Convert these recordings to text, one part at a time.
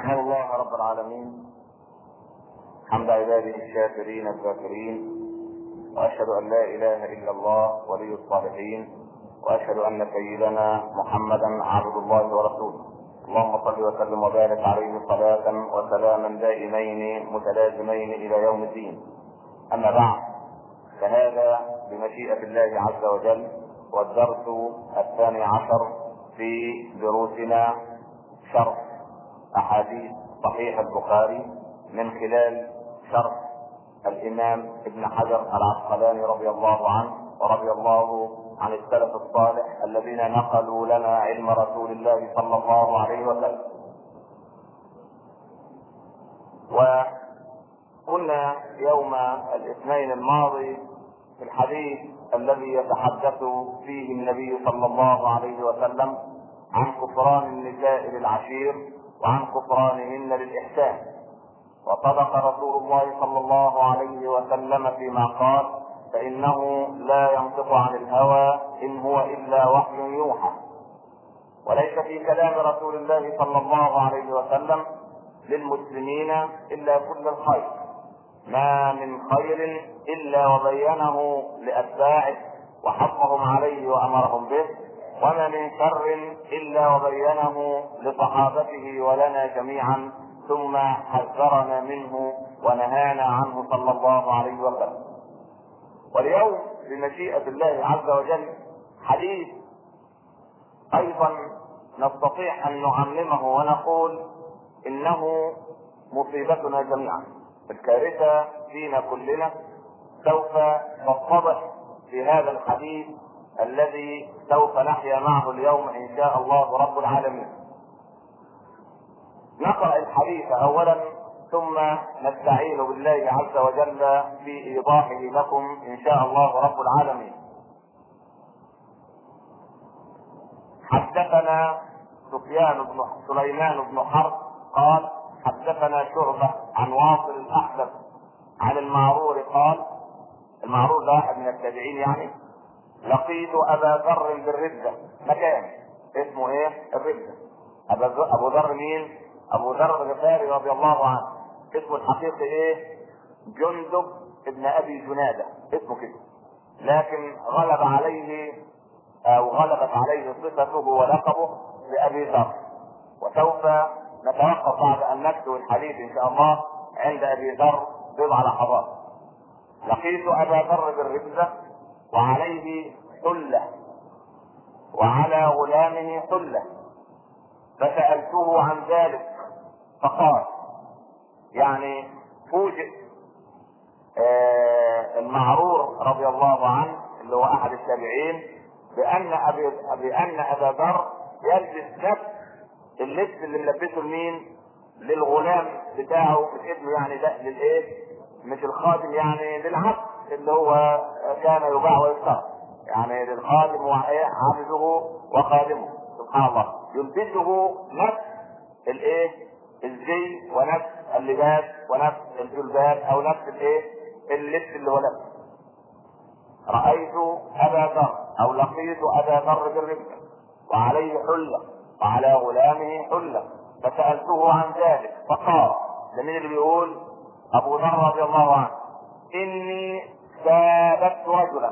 احمد الله رب العالمين حمد عباده الشاكرين الذاكرين واشهد ان لا اله الا الله ولي الصالحين واشهد ان سيدنا محمدا عبد الله ورسوله اللهم صل وسلم وبارك عليه صلاة وسلاما دائمين متلازمين الى يوم الدين اما بعد فهذا بمشيئة الله عز وجل والدرس الثاني عشر في دروسنا شرح احاديث صحيح البخاري من خلال شرح الامام ابن حجر العسقلاني رضي الله عنه ورضي الله عن السلف الصالح الذين نقلوا لنا علم رسول الله صلى الله عليه وسلم وقلنا يوم الاثنين الماضي في الحديث الذي يتحدث فيه النبي صلى الله عليه وسلم عن كفران النساء للعشير وعن كفرانهن للإحسان وصدق رسول الله صلى الله عليه وسلم فيما قال فإنه لا ينطق عن الهوى إن هو إلا وحي يوحى وليس في كلام رسول الله صلى الله عليه وسلم للمسلمين إلا كل الخير ما من خير إلا وبينه لأتباعه وحثهم عليه وأمرهم به وما من شر إلا وبينه لصحابته ولنا جميعا ثم حذرنا منه ونهانا عنه صلى الله عليه وسلم واليوم بمشيئة الله عز وجل حديث أيضا نستطيع أن نعممه ونقول إنه مصيبتنا جميعا الكارثة فينا كلنا سوف تتضح في هذا الحديث الذي سوف نحيا معه اليوم ان شاء الله رب العالمين. نقرا الحديث اولا ثم نستعين بالله عز وجل في ايضاحه لكم ان شاء الله رب العالمين. حدثنا سفيان بن سليمان بن حرب قال حدثنا شعبة عن واصل الأحدث عن المعرور قال المعرور ده واحد من التابعين يعني لقيت ابا ذر بالردة مكان اسمه ايه الردة ابو ذر مين ابو ذر الغفاري رضي الله عنه اسمه الحقيقي ايه جندب ابن ابي جنادة اسمه كده لكن غلب عليه او غلبت عليه صفته ولقبه بابي ذر وسوف نتوقف بعد ان نكتب الحديث ان شاء الله عند ابي ذر بضع لحظات لقيت ابا ذر بالربزه وعليه حله وعلى غلامه حله فسالته عن ذلك فقال يعني فوجئ آه المعرور رضي الله عنه اللي هو احد التابعين بان ابي بان ابا ذر يلبس نفس اللبس اللي ملبسه لمين؟ للغلام بتاعه مش ابنه يعني ده للايه؟ مش الخادم يعني للعبد اللي هو كان يباع ويشترى يعني للخادم وعبده وخادمه سبحان الله يلبسه نفس الايه؟ الزي ونفس اللباس ونفس الجلباب او نفس الايه؟ اللبس اللي هو لبسه. رأيت أبا ذر أو لقيت أبا ذر بالربا وعليه حلة وعلى غلامه حلة فسألته عن ذلك فقال ده مين اللي بيقول أبو ذر رضي الله عنه إني سابت رجلا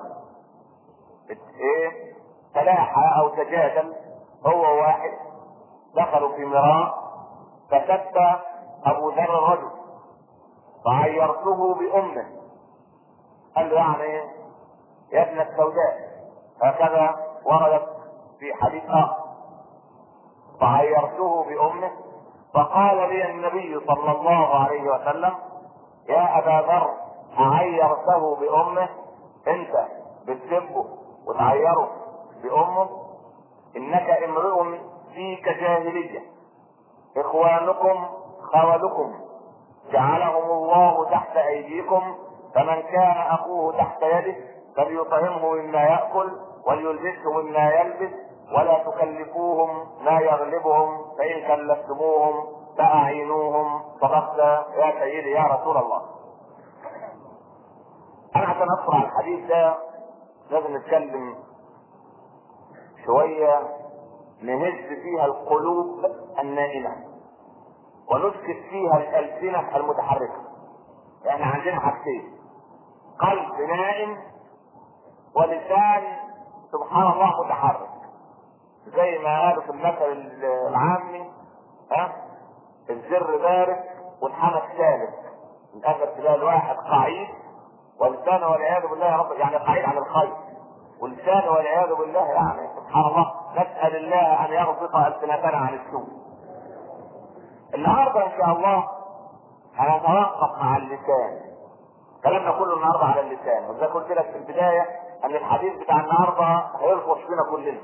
إيه تلاحى أو تجادل هو واحد دخلوا في مراء فسب أبو ذر الرجل فعيرته بأمه قال له يعني يا ابن السوداء هكذا وردت في حديث آخر فعيرته بأمه فقال لي النبي صلى الله عليه وسلم يا أبا ذر عيرته بأمه أنت بتسبه وتعيره بأمه إنك امرؤ فيك جاهلية إخوانكم خولكم جعلهم الله تحت أيديكم فمن كان أخوه تحت يده فليطعمه مما يأكل وليلبسه مما يلبس ولا تكلفوهم ما يغلبهم فإن كلفتموهم فأعينوهم صدقت يا سيدي يا رسول الله. أنا عشان أدخل على الحديث ده لازم نتكلم شوية نهز فيها القلوب النائمة ونسكت فيها الألسنة المتحركة احنا عندنا حاجتين قلب نائم ولسان سبحان الله متحرك زي ما قالوا في المثل العامي ها الزر بارد والحنك ثالث الاخر تلاقي الواحد قعيد ولسانه والعياذ بالله يا رب يعني قعيد عن الخير ولسانه والعياذ بالله يعني سبحان الله نسال الله ان يربط السنتنا عن السوء النهارده ان شاء الله هنتوقف مع اللسان كلامنا كله النهارده على اللسان وزي قلت لك في البدايه ان الحديث بتاع النهارده هيلطش فينا كلنا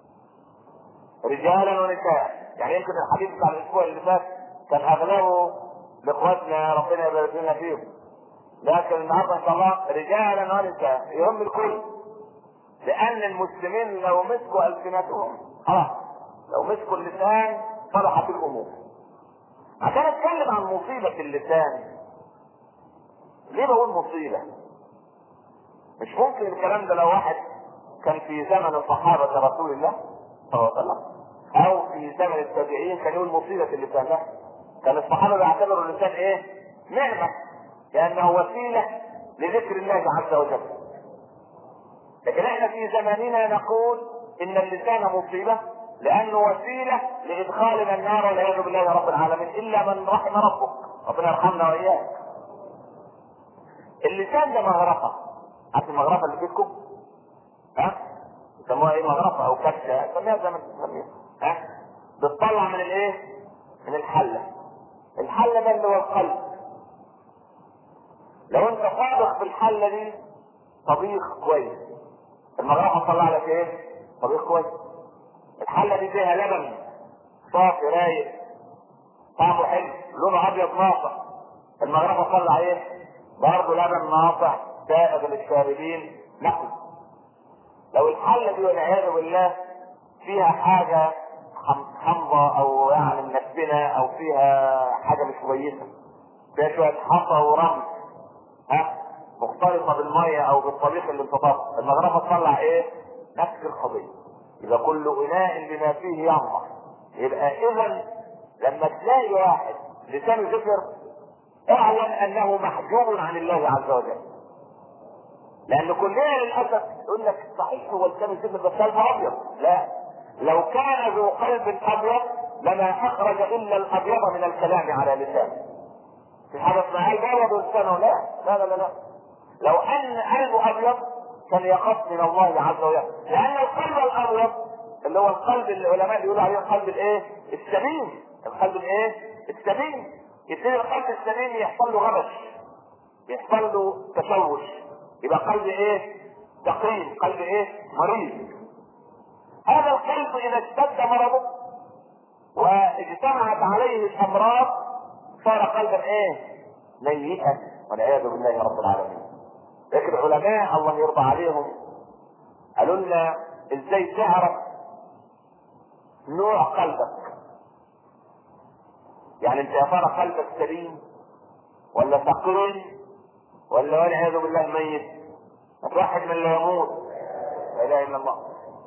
رجالا ونساء يعني يمكن الحديث بتاع الاسبوع اللي فات كان اغلبه لاخواتنا ربنا يبارك لنا فيهم لكن النهارده ان شاء الله رجالا ونساء يهم الكل لان المسلمين لو مسكوا السنتهم خلاص لو مسكوا اللسان صلحت الامور عشان اتكلم عن مصيبة اللسان ليه بقول مصيبة مش ممكن الكلام ده لو واحد كان في زمن صحابة رسول الله صلى الله عليه وسلم او في زمن التابعين كان يقول مصيبة اللسان لا كان الصحابة بيعتبروا اللسان ايه نعمة لانه وسيلة لذكر الله عز وجل لكن احنا في زماننا نقول ان اللسان مصيبة لانه وسيله لادخالنا النار والعياذ بالله رب العالمين الا من رحم ربك ربنا يرحمنا واياك اللسان ده مغرفه عارف المغرفه اللي فيكم ها يسموها ايه مغرفه او كبشه سميها زي ما تسميها ها بتطلع من الايه من الحله الحله ده اللي هو القلب لو انت صادق في الحله دي طبيخ كويس المغرفه تطلع لك ايه طبيخ كويس الحله دي فيها لبن صافي رايق طعمه حلو لونه ابيض ناصع المغرفه طلع ايه برضه لبن ناصع سائغ للشاربين نقي لو الحله دي والعياذ بالله فيها حاجه حمضه او يعني منتنه او فيها حاجه مش كويسه فيها شويه حصى ورمل ها مختلطه بالميه او بالطبيخ اللي انتطف المغرفه تطلع ايه نفس القضيه يبقى كل اناء بما فيه ينضح يبقى اذا لما تلاقي واحد لسانه زفر اعلم انه محجوب عن الله عز وجل لان كلنا للاسف يقول لك صحيح هو لسانه زفر بس قلبه ابيض لا لو كان ذو قلب ابيض لما اخرج الا الابيض من الكلام على لسانه في حاجه اسمها الابيض ولسانه لا لا لا لا لو ان قلبه ابيض كان يخاف من الله عز وجل لان القلب الابيض اللي هو القلب اللي العلماء بيقولوا عليه القلب الايه السليم القلب الايه السليم يبتدي القلب السليم يحصل له غبش يحصل له تشوش يبقى قلب ايه سقيم قلب ايه مريض هذا القلب اذا اشتد مرضه واجتمعت عليه الامراض صار قلبا ايه ميتا والعياذ بالله رب العالمين لكن العلماء الله يرضى عليهم قالوا لنا ازاي تعرف نوع قلبك يعني انت يا ترى قلبك سليم ولا ثقيل ولا والعياذ بالله ميت واحد من اللي يموت لا اله الا الله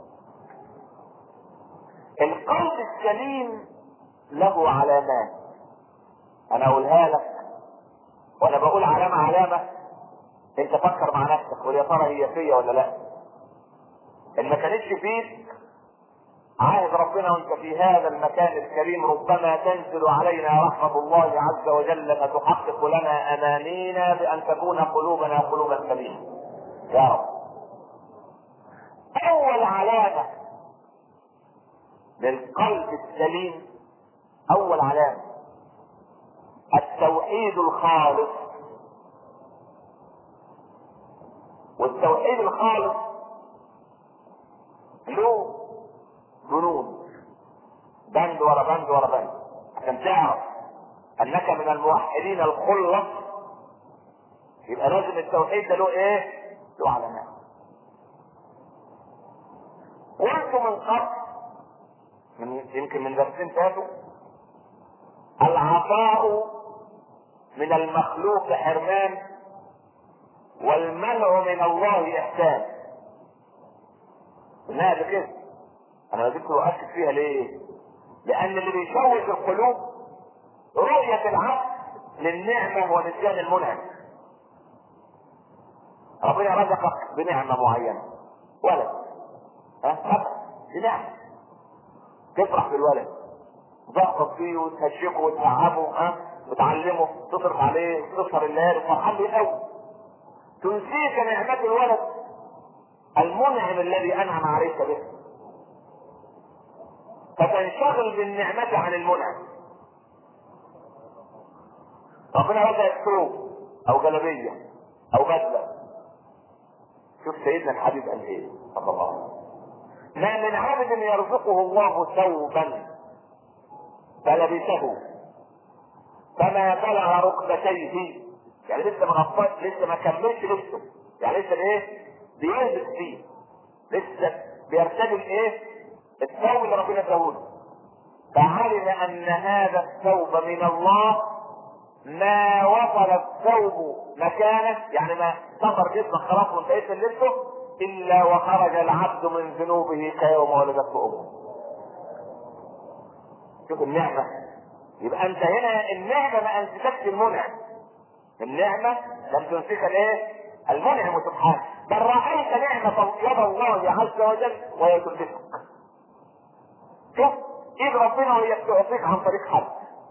القلب السليم له علامات انا اقولها لك وانا بقول علامه علامه انت فكر مع نفسك ويا ترى هي فيا ولا لا ان ما كانتش فيك عاهد ربنا وانت في هذا المكان الكريم ربما تنزل علينا رحمة الله عز وجل فتحقق لنا امانينا بان تكون قلوبنا قلوبا سليمة يا رب اول علامة للقلب السليم اول علامة التوحيد الخالص والتوحيد الخالص له جنود بند ورا بند ورا بند عشان تعرف انك من الموحدين الخلص يبقى لازم التوحيد ده له ايه؟ له علامات قلت من قبل من يمكن من درسين فاتوا العطاء من المخلوق حرمان والمنع من الله احسان قلناها قبل كده انا بديت اؤكد فيها ليه؟ لان اللي بيشوش القلوب روح محبة العبد للنعمة ونسيان المنعم ربنا رزقك بنعمة معينة ولد ها بنعمة تفرح بالولد تضغط فيه وتهشكه وتلعبه ها وتعلمه تصرف عليه تسهر الليل وفرحان بيه قوي تنسيك نعمة الولد المنعم الذي انعم عليك به فتنشغل بالنعمة عن المنعم ربنا رزقك ثوب او جلبية او بدلة شوف سيدنا الحبيب قال ايه صلى الله عليه وسلم ما من عبد يرزقه الله ثوبا فلبسه فما بلغ ركبتيه يعني لسه ما غطاش لسه ما كملش لبسه يعني لسه ايه بيلبس فيه لسه بيرتدي الايه الثوب اللي ربنا اداهوله فعلم ان هذا الثوب من الله ما وصل الثوب مكانه يعني ما سطر جسمك خلاص وانتهيت من لبسه الا وخرج العبد من ذنوبه كيوم ولدته امه شوف النعمه يبقى انت هنا النعمه ما انسكتش المنعم النعمه لم تنسك الايه المنعم سبحانه بل رايت نعمه يد الله عز وجل وهي تلبسك شوف ايد ربنا وهي تعطيك عن طريق حد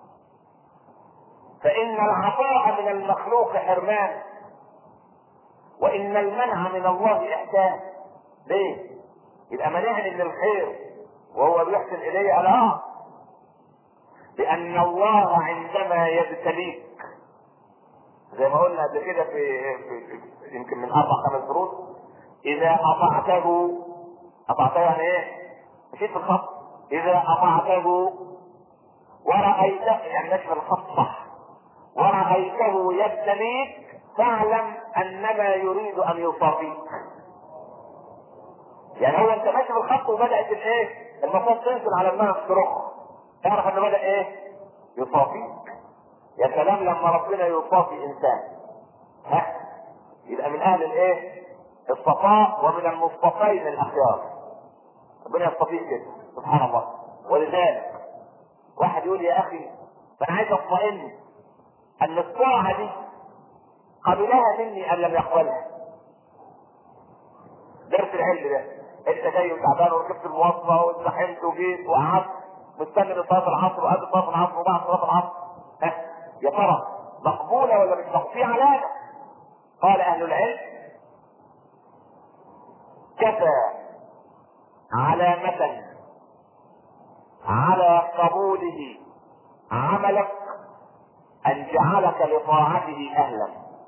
فان العطاء من المخلوق حرمان وان المنع من الله احسان ليه يبقى منعني من الخير وهو بيحسن الي قال اه لان الله عندما يبتليك زي ما قلنا قبل كده في, في, في يمكن من اربع خمس دروس اذا اطعته اطعته يعني ايه؟ مشيت في الخط اذا اطعته ورأيته يعني ماشي في الخط صح ورأيته يبتليك فاعلم انما يريد ان يصابيك يعني هو انت ماشي في الخط وبدأت الايه؟ المفروض تنزل على الماء الصراخ تعرف انه بدأ ايه؟ يصافيك يا سلام لما ربنا يصافي انسان ها يبقى من اهل الايه الصفاء ومن المصطفين الاخيار ربنا يصطفيك كده سبحان الله ولذلك واحد يقول يا اخي انا عايز اطمئن ان الطاعه دي قبلها مني ام لم يقبلها درس العلم ده انت جاي وتعبان وركبت المواصله واتزحمت وجيت وقعدت مستني لصلاه العصر وقبل صلاه العصر وبعد صلاه العصر ها يا ترى مقبوله ولا مش مقبوله؟ في علامه قال اهل العلم كفى علامة على قبوله عملك ان جعلك لطاعته اهلا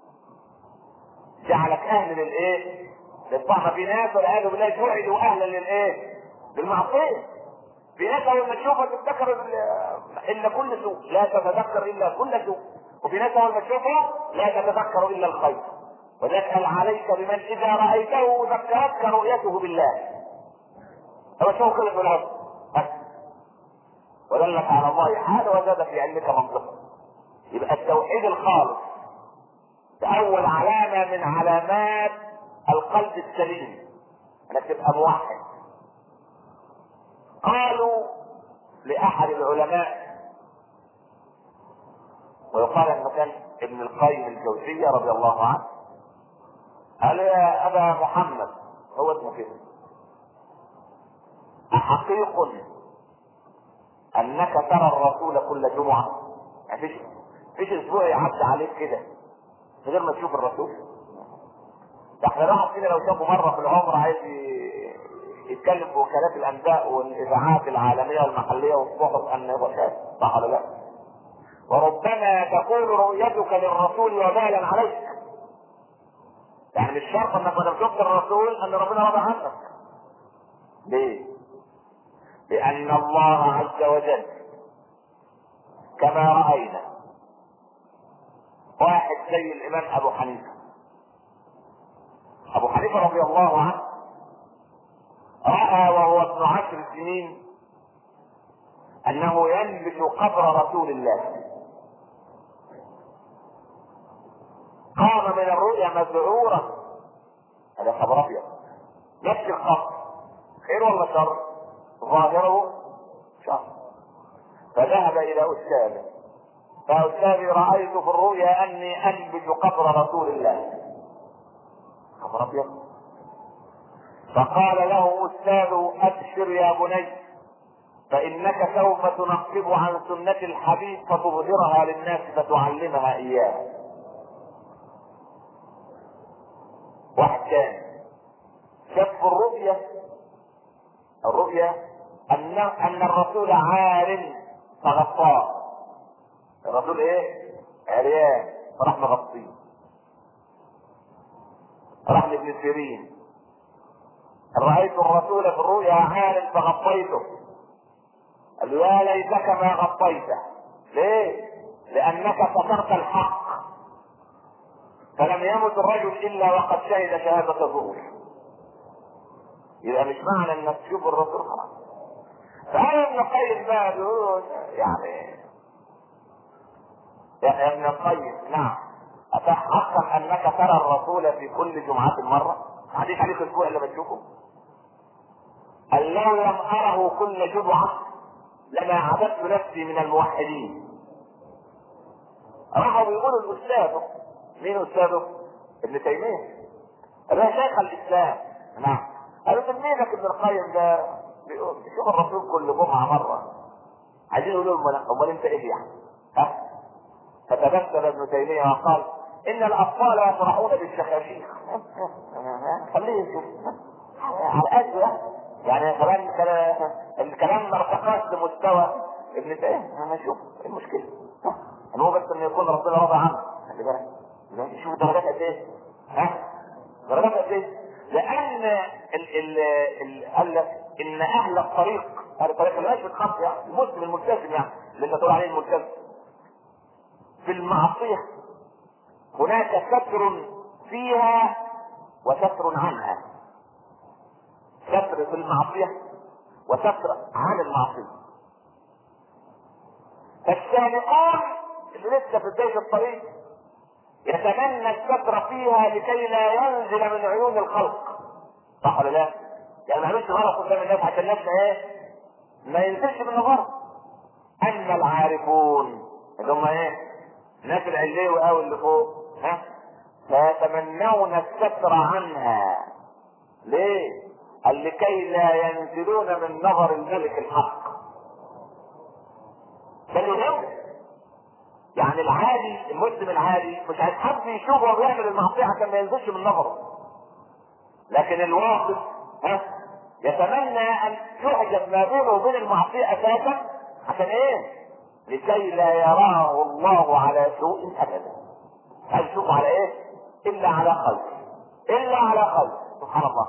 جعلك اهل للايه للطاعه في ناس والعياذ بالله جعلوا اهلا للايه للمعصيه في ناس اول ما تشوفها تتذكر الا كل سوء لا تتذكر الا كل سوء وفي ناس اول ما تشوفها لا تتذكر الا الخير ولذلك قال عليك بمن اذا رايته ذكرتك رؤيته بالله هو شوف كده في الارض ودلك على الله حال وزاد في علمك منطقه يبقى التوحيد الخالص اول علامه من علامات القلب السليم انك تبقى موحد قالوا لاحد العلماء ويقال انه كان ابن القيم الجوزية رضي الله عنه قال يا ابا محمد هو اسمه كده احقيق انك ترى الرسول كل جمعة يعني فيش فيش اسبوع يعدي عليك كده من غير ما تشوف الرسول ده احنا الواحد فينا لو شافه مرة في العمر عايز يتكلم في وكالات الانباء والاذاعات العالميه والمحليه والصحف ان يبقى شاهد صح ولا لا؟ وربما تكون رؤيتك للرسول وبالا عليك. يعني مش شرط انك ما شفت الرسول ان ربنا رضى عنك. ليه؟ لان الله عز وجل كما راينا واحد زي الامام ابو حنيفه ابو حنيفه رضي الله عنه راى وهو ابن عشر سنين انه ينبت قبر رسول الله قام من الرؤيا مذعورا هذا خبر ابيض نفس القبر خير ولا شر ظاهره شر فذهب الى استاذه يا استاذي رايت في الرؤيا اني انبت قبر رسول الله خبر ابيض فقال له استاذ ابشر يا بني فانك سوف تنقب عن سنة الحبيب فتظهرها للناس فتعلمها اياه واحد كان شاف في الرؤيا الرؤيا ان ان الرسول عار فغطاه الرسول ايه عريان فراح مغطيه راح لابن سيرين رأيت الرسول في الرؤيا عار فغطيته قال له يا ليتك ما غطيته ليه؟ لأنك سترت الحق فلم يمت الرجل إلا وقد شهد شهادة الظهور يبقى مش معنى انك تشوف الرسول خلاص فأنا ابن القيم بقى بيقول يعني يا ابن القيم نعم أتحقق أنك ترى الرسول في كل جمعة مرة؟ حديث عليك الأسبوع اللي بتشوفه؟ قال لو لم أره كل جمعة لما عبدت نفسي من الموحدين. راحوا بيقولوا الأستاذ مين أستاذه؟ ابن تيمية. قال له شيخ الإسلام نعم. قالوا تلميذك ابن القيم ده بيقول شوف الرسول كل جمعة مرة. عايزين يقولوا له أمال أنت إيه يعني؟ ها؟ فتبسم ابن تيمية وقال إن الأطفال يفرحون بالشخاشيخ خليه يشوف على قد يعني كمان الكلام ما ارتقاش لمستوى ابن تيمية أنا شوف إيه المشكلة ان هو بس انه يكون ربنا راضي عنه خلي بالك شوف درجات قد ايه ها درجات قد ايه لان ال ال ال قال لك ان اهل الطريق اهل الطريق اللي ماشي بالخط يعني المسلم الملتزم يعني اللي انت تقول عليه الملتزم في المعصيه هناك ستر فيها وستر عنها ستر في المعصيه وستر عن المعصيه فالسابقون اللي لسه في بدايه الطريق يتمنى الستر فيها لكي لا ينزل من عيون الخلق صح ولا لا؟ يعني ما عملش غلط قدام الناس عشان الناس ايه؟ ما ينزلش من نظرهم اما العارفون اللي هم ايه؟ الناس العليوي قوي اللي فوق ها؟ فيتمنون الستر عنها ليه؟ قال لكي لا ينزلون من نظر الملك الحق فاليوم يعني العادي المسلم العادي مش عايز حد يشوفه وهو بيعمل المعصيه عشان ما ينزلش من نظره لكن الواقف ها يتمنى ان يحجب ما بينه وبين المعصيه اساسا عشان ايه؟ لكي لا يراه الله على سوء ابدا هل يشوفه على ايه؟ الا على خير الا على خير سبحان الله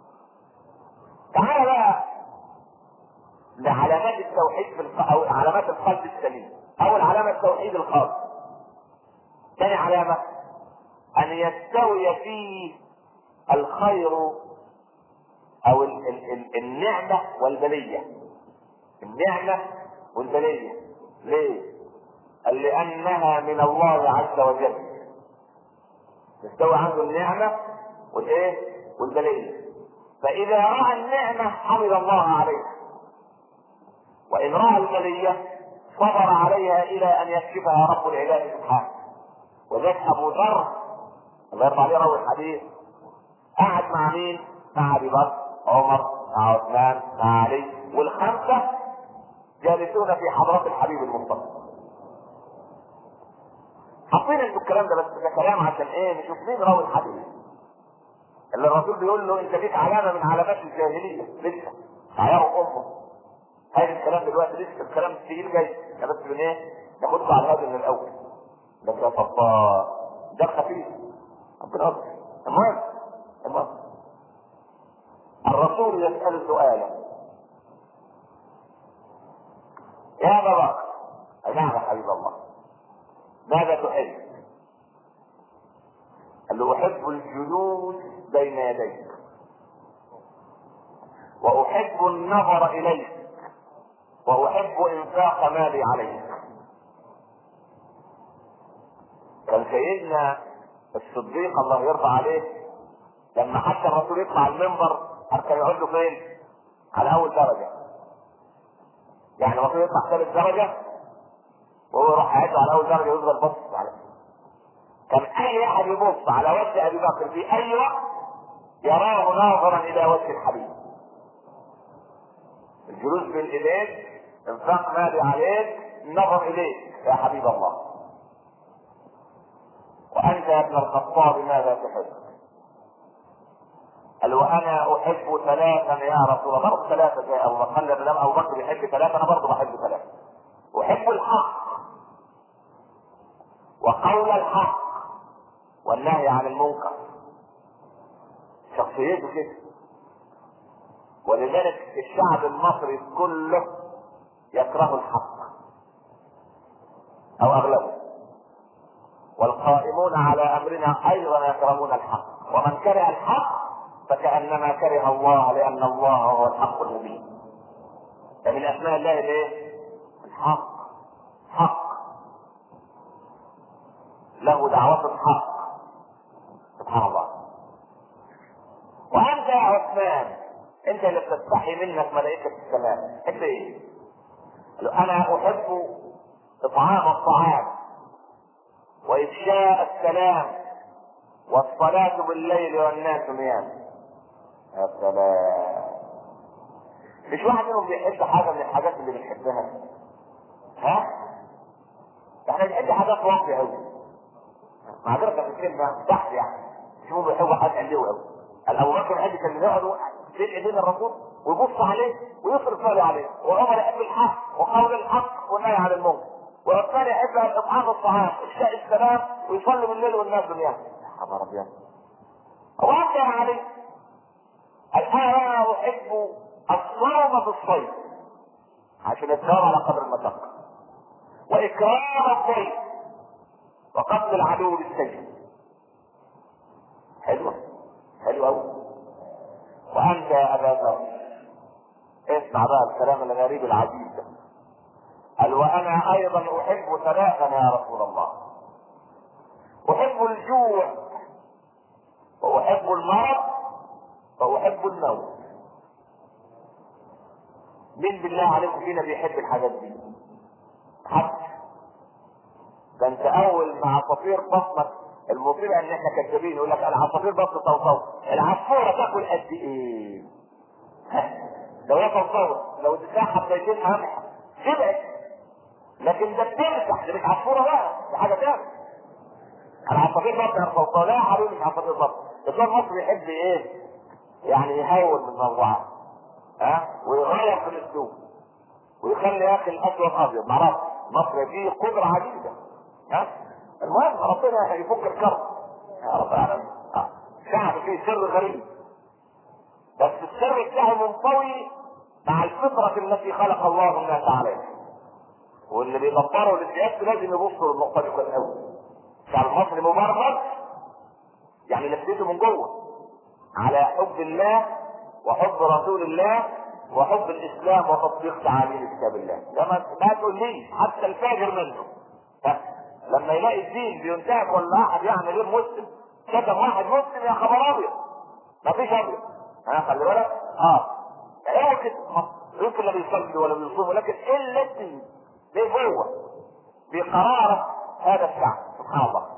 تعالى بقى لعلامات التوحيد في الق... او علامات القلب السليم اول علامه التوحيد الخاص ثاني علامه ان يستوي فيه الخير او ال... ال... ال... النعمه والبليه النعمه والبليه ليه قال لانها من الله عز وجل تستوي عنده النعمه والايه والبليه فاذا راى النعمه حمد الله عليها وإن رأى البلية صبر عليها إلى أن يكشفها رب العباد سبحانه وذلك أبو ذر الله يرضى عليه روي الحديث قعد مع مين؟ مع أبي بكر عمر مع عثمان مع علي والخمسة جالسون في حضرة الحبيب المصطفى حاطين انتوا الكلام ده بس ده كلام عشان ايه نشوف مين راوي الحديث اللي الرسول بيقول له انت ليك علامه من علامات الجاهليه لسه عيار امه هذا الكلام دلوقتي لسه الكلام الثقيل جاي احنا بس من ايه ناخدكم على هذا من الاول بس يا طباء ده خفيف ربنا يستر المهم المهم الرسول يسأل سؤالا يا بابا نعم يا حبيب الله ماذا تحب؟ قال له احب الجلوس بين يديك واحب النظر اليك واحب انفاق مالي عليك كان سيدنا الصديق الله يرضى عليه لما حتى الرسول يطلع المنبر كان يقعد له فين؟ على اول درجه يعني الرسول يطلع ثالث درجه وهو يروح قاعد على اول درجه يفضل بص على كان اي احد يبص على وجه ابي بكر في اي وقت يراه ناظرا الى وجه الحبيب الجلوس بين ايديك انفاق مالي عليك نظر اليك يا حبيب الله وانت يا ابن الخطاب ماذا تحب قال وانا احب ثلاثا يا رسول الله برضه ثلاثه زي ابو بكر قال لما ابو بكر يحب ثلاثه انا برضه بحب ثلاثه احب الحق وقول الحق والنهي عن المنكر شخصيته كده ولذلك الشعب المصري كله يكره الحق او اغلبه والقائمون على امرنا ايضا يكرهون الحق ومن كره الحق فكانما كره الله لان الله هو الحق المبين فمن اسماء الله الايه الحق حق له دعوة الحق سبحان الله وانت يا عثمان انت اللي بتستحي منك ملائكة السماء انت ايه انا احب اطعام الطعام وافشاء السلام والصلاة بالليل والناس نيام يا سلام مش واحد منهم بيحب حاجة من الحاجات اللي بنحبها ها احنا بنحب حاجات واطية قوي معذرة في الكلمة تحت يعني شوفوا بيحبوا حاجة حلوة قوي ابو بكر يحب كان يقعدوا بين ايدين الرسول ويبص عليه ويصرف باله عليه وعمر يحب الحق وقول الحق والنهي عن المنكر والثاني يحب اطعام الطعام افشاء السلام ويصلي بالليل والناس دنياه يا خبر ابيض وانت يا علي الان انا احب الصوم في الصيف عشان يتنام على قدر المشقه واكرام الضيف وقتل العدو بالسجن حلوه حلوه قوي وانت يا ابا ذر اسمع بقى الكلام الغريب العجيب ده قال وانا ايضا احب ثلاثا يا رسول الله احب الجوع واحب المرض واحب الموت مين بالله عليكم فينا بيحب الحاجات دي حد ده انت اول ما عصافير بصمت المصيبه ان احنا كذابين يقول لك العصافير بس صوصو العصفوره تاكل قد ايه؟ لو هي صوصو لو اديتها حبيتين قمح شبعت لكن ده بتمسح ده مش عصفوره بقى ده حاجه تانية العصافير بس صوصو لا يا حبيبي مش عصافير بس الدكتور مصر يحب ايه؟ يعني يهون من الموضوعات ها ويغير في الاسلوب ويخلي يا اخي الاسود ابيض معرفش مصر فيه قدره عجيبه ها المهم ربنا يفك الكرب يا رب العالمين آه. شعب فيه سر غريب بس السر بتاعه منطوي مع الفطرة التي خلق الله الناس عليها واللي بيدبروا للسياسة لازم يبصوا للنقطة دي كويس قوي الشعب المصري مبرمج يعني لفته من جوه على حب الله وحب رسول الله وحب الاسلام وتطبيق تعاليم كتاب الله لما ما تقول لي حتى الفاجر منه ها لما يلاقي الدين بينتهك ولا احد يعني غير مسلم شتم واحد مسلم يا خبر ابيض مفيش ابيض ها خلي بالك اه ايه كده يمكن لا بيصلي ولا بيصوم ولكن الا الدين ليه جوه بقرارة هذا الشعب سبحان الله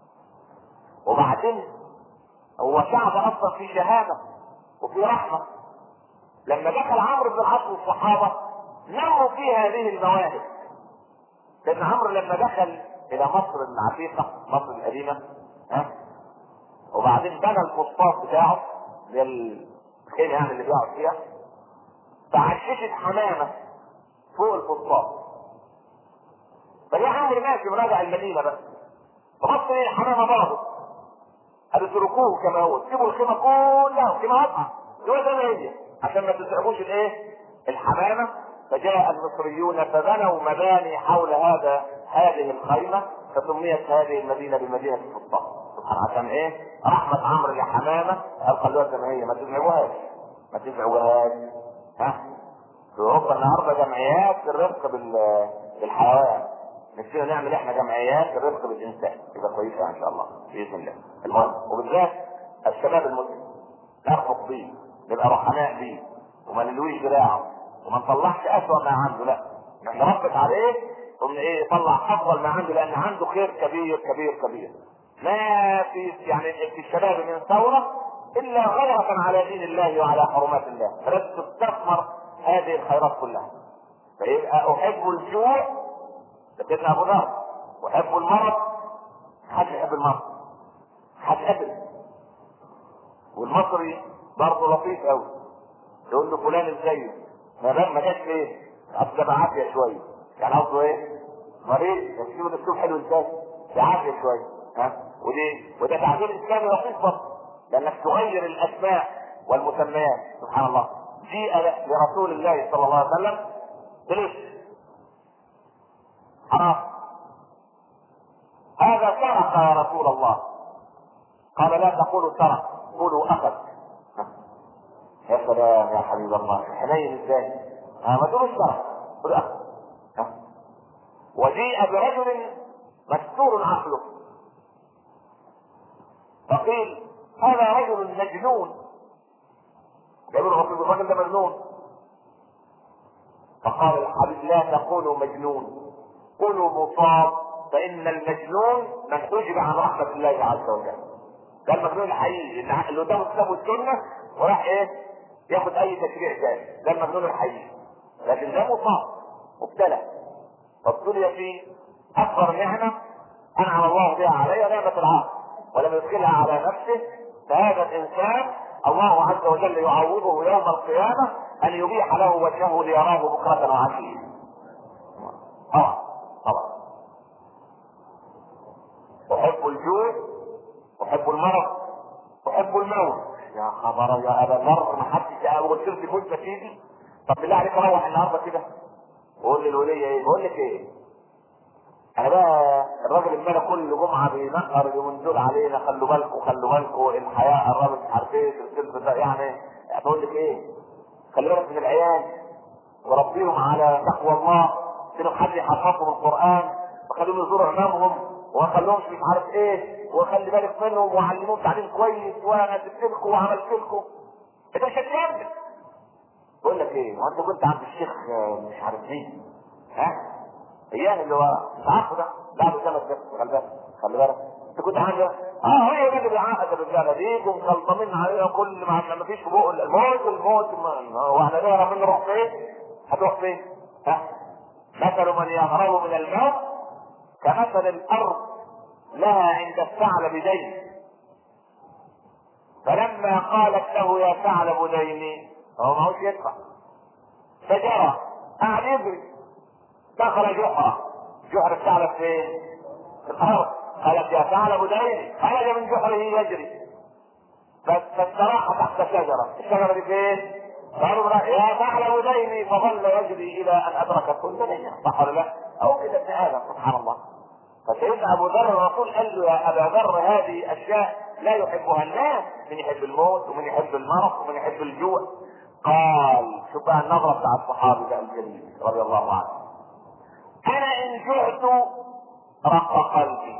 وبعدين هو شعب اصلا في شهامة وفي رحمة لما دخل عمرو بن العاص والصحابة نموا في هذه المواهب لان عمرو لما دخل الى مصر العتيقة مصر القديمة ها وبعدين بنى الفسطاط بتاعه اللي الخيمة يعني اللي بيقعد فيها فعششت حمامة فوق الفسطاط فجاء عمرو ماشي وراجع المدينة بس فبص ليه الحمامة باظت قالوا اتركوه كما هو سيبوا الخيمة كلها الخيمة واضحة دول زي ما هي عشان ما تتعبوش الايه الحمامة فجاء المصريون فبنوا مباني حول هذا هذه الخيمة فسميت هذه المدينة بمدينة الفسطاط سبحان عشان ايه رحمة عمرو لحمامة قال خلوها زي ما هي ما تزعجوهاش ما تزعجوهاش ها في اوروبا النهارده جمعيات للرفق بال- بالحيوان نفسنا نعمل احنا جمعيات للرفق بالانسان يبقى كويسه ان شاء الله باذن الله المهم وبالذات الشباب المسلم نرفق بيه نبقى رحماء بيه وما نلويش دراعه وما نطلعش اسوأ ما عنده لا نحن نربط عليه ثم ايه يطلع افضل ما عنده لان عنده خير كبير كبير كبير ما في يعني في الشباب من ثوره الا غيرة على دين الله وعلى حرمات الله فلازم تستثمر هذه الخيرات كلها فيبقى احب الجوع سيدنا ابو ذر احب المرض حد يحب المرض حد ابدا والمصري برضه لطيف قوي يقول له فلان ازاي ما دام ما جاش ليه اصل بعافيه شويه يعني قصده ايه مريض بس يقول الاسلوب حلو ازاي بعافيه شويه ها ودي وده تعبير اسلامي لطيف برضه لانك تغير الاسماء والمسميات سبحان الله جيء لرسول الله صلى الله عليه وسلم بليش حرام هذا سرق يا رسول الله قال لا تقولوا سرق قولوا اخذ يا سلام يا حبيب الله حنين ازاي ها ما تقولوش سرق قولوا اخذ وجيء برجل مستور عقله فقيل هذا رجل مجنون يقول الرسول الرجل ده مجنون فقال الحبيب لا تقولوا مجنون قولوا مصاب فان المجنون من حجب عن رحمه الله عز وجل ده المجنون الحقيقي اللي قدامه كتاب السنه وراح ايه ياخد اي تشريع تاني ده المجنون الحقيقي لكن ده مصاب مبتلى فابتلي في اكبر نعمه انعم الله بها عليه نعمه العقل ولم يدخلها على نفسه فهذا الانسان الله عز وجل يعوضه يوم القيامه ان يبيح له وجهه ليراه بكره وعشيه طبعا طبعا احب الجوع احب المرض احب الموت يا خبر يا ابا ذر ما حدش قلت لك موت تيجي طب بالله عليك روح النهارده كده وقول للولية ايه بقول لك ايه انا بقى الراجل اللي كل جمعه بينقر اليومين دول علينا خلوا بالكم خلوا بالكم الحياه قربت مش عارف ايه السلسله ده يعني بقول لك ايه خلي بالك من العيال وربيهم على تقوى الله سيبوا حد يحفظهم القران وخليهم يزوروا امامهم وما خلوهمش مش عارف ايه وخلي بالك منهم وعلموهم تعليم كويس وانا جبت لكم وعملت لكم انت مش هتكمل بقول لك ايه هو انت كنت عند الشيخ مش عارف مين ها اياه اللي هو مش عارفه ده بعد سنه بس خلي بالك خلي بالك انت كنت عند اه هي دي اللي بيعقد الرجاله دي ومخلطمين عليها كل ما ما فيش بق الموت الموت هو احنا نعرف ان نروح فين هتروح فين ها مثل من يهرب من الموت كمثل الارض لها عند الثعلب دين فلما قالت له يا ثعلب ديني هو ما هوش يدفع فجرى قاعد يجري دخل جحرة جحر الثعلب فين؟ في الارض قالت يا ثعلب دين خرج من جحره يجري فاستراح تحت شجرة الشجرة دي فين؟ قالوا يا ثعلب ديني فظل يجري الى ان ادرك كل دين صح ولا لا؟ او كده ابن ادم سبحان الله فسيدنا ابو ذر الرسول قال له يا ابا ذر هذه اشياء لا يحبها الناس من يحب الموت ومن يحب المرض ومن يحب الجوع قال شوف بقى النظرة بتاع الصحابي ده الجليل رضي الله عنه انا ان جعت رق قلبي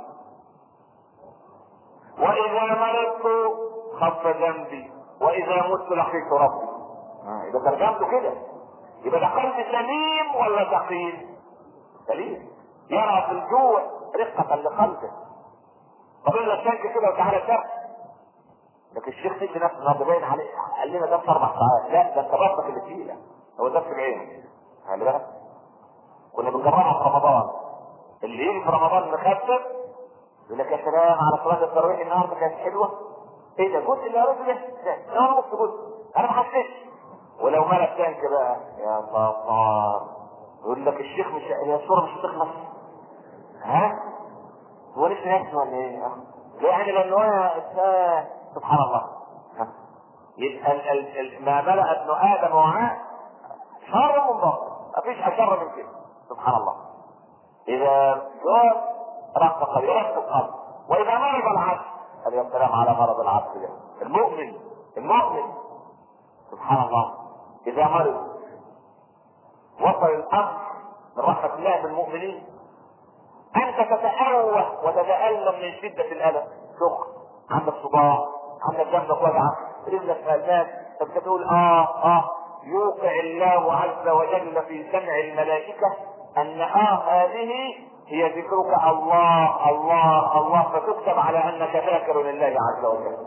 واذا مرضت خف ذنبي واذا مت لقيت ربي آه اذا ترجمته كده يبقى ده قلب سليم ولا سقيم سليم يرى في الجوع رقة لقلبه طب لك شنك كده وتعالى شرق لكن الشيخ سيدي نفسه النهارده باين عليه قال لنا ده اربع ساعات لا ده انت بطنك اللي تقيله هو ده في العين خلي بالك كنا بنجربها في رمضان اللي يجي في رمضان مخفف يقول لك يا سلام على صلاه التراويح النهارده كانت حلوه ايه ده جزء اللي قريته ده انا نص جزء انا ما حسيتش ولو ملك تانك بقى يا صفار يقول لك الشيخ مش هي الصوره مش هتخلص ها هو لسه نفسه ولا ايه؟ يعني لانه هو سبحان الله ها. يبقى ال ال ال ما ملأ ابن ادم وعاء شر من باطل مفيش اشر من كده سبحان الله اذا جوز رق قلبه رق القلب واذا مرض العبد عليه السلام على مرض العبد ده المؤمن المؤمن سبحان الله اذا مرض وصل الامر من رحمه الله بالمؤمنين انت تتأوه وتتألم من شدة الألم سخن عندك صداع عندك جنبك وجعة رجلك فلات فبتقول اه اه يوقع الله عز وجل في سمع الملائكة ان اه هذه هي ذكرك الله الله الله فتكتب على انك ذاكر لله عز وجل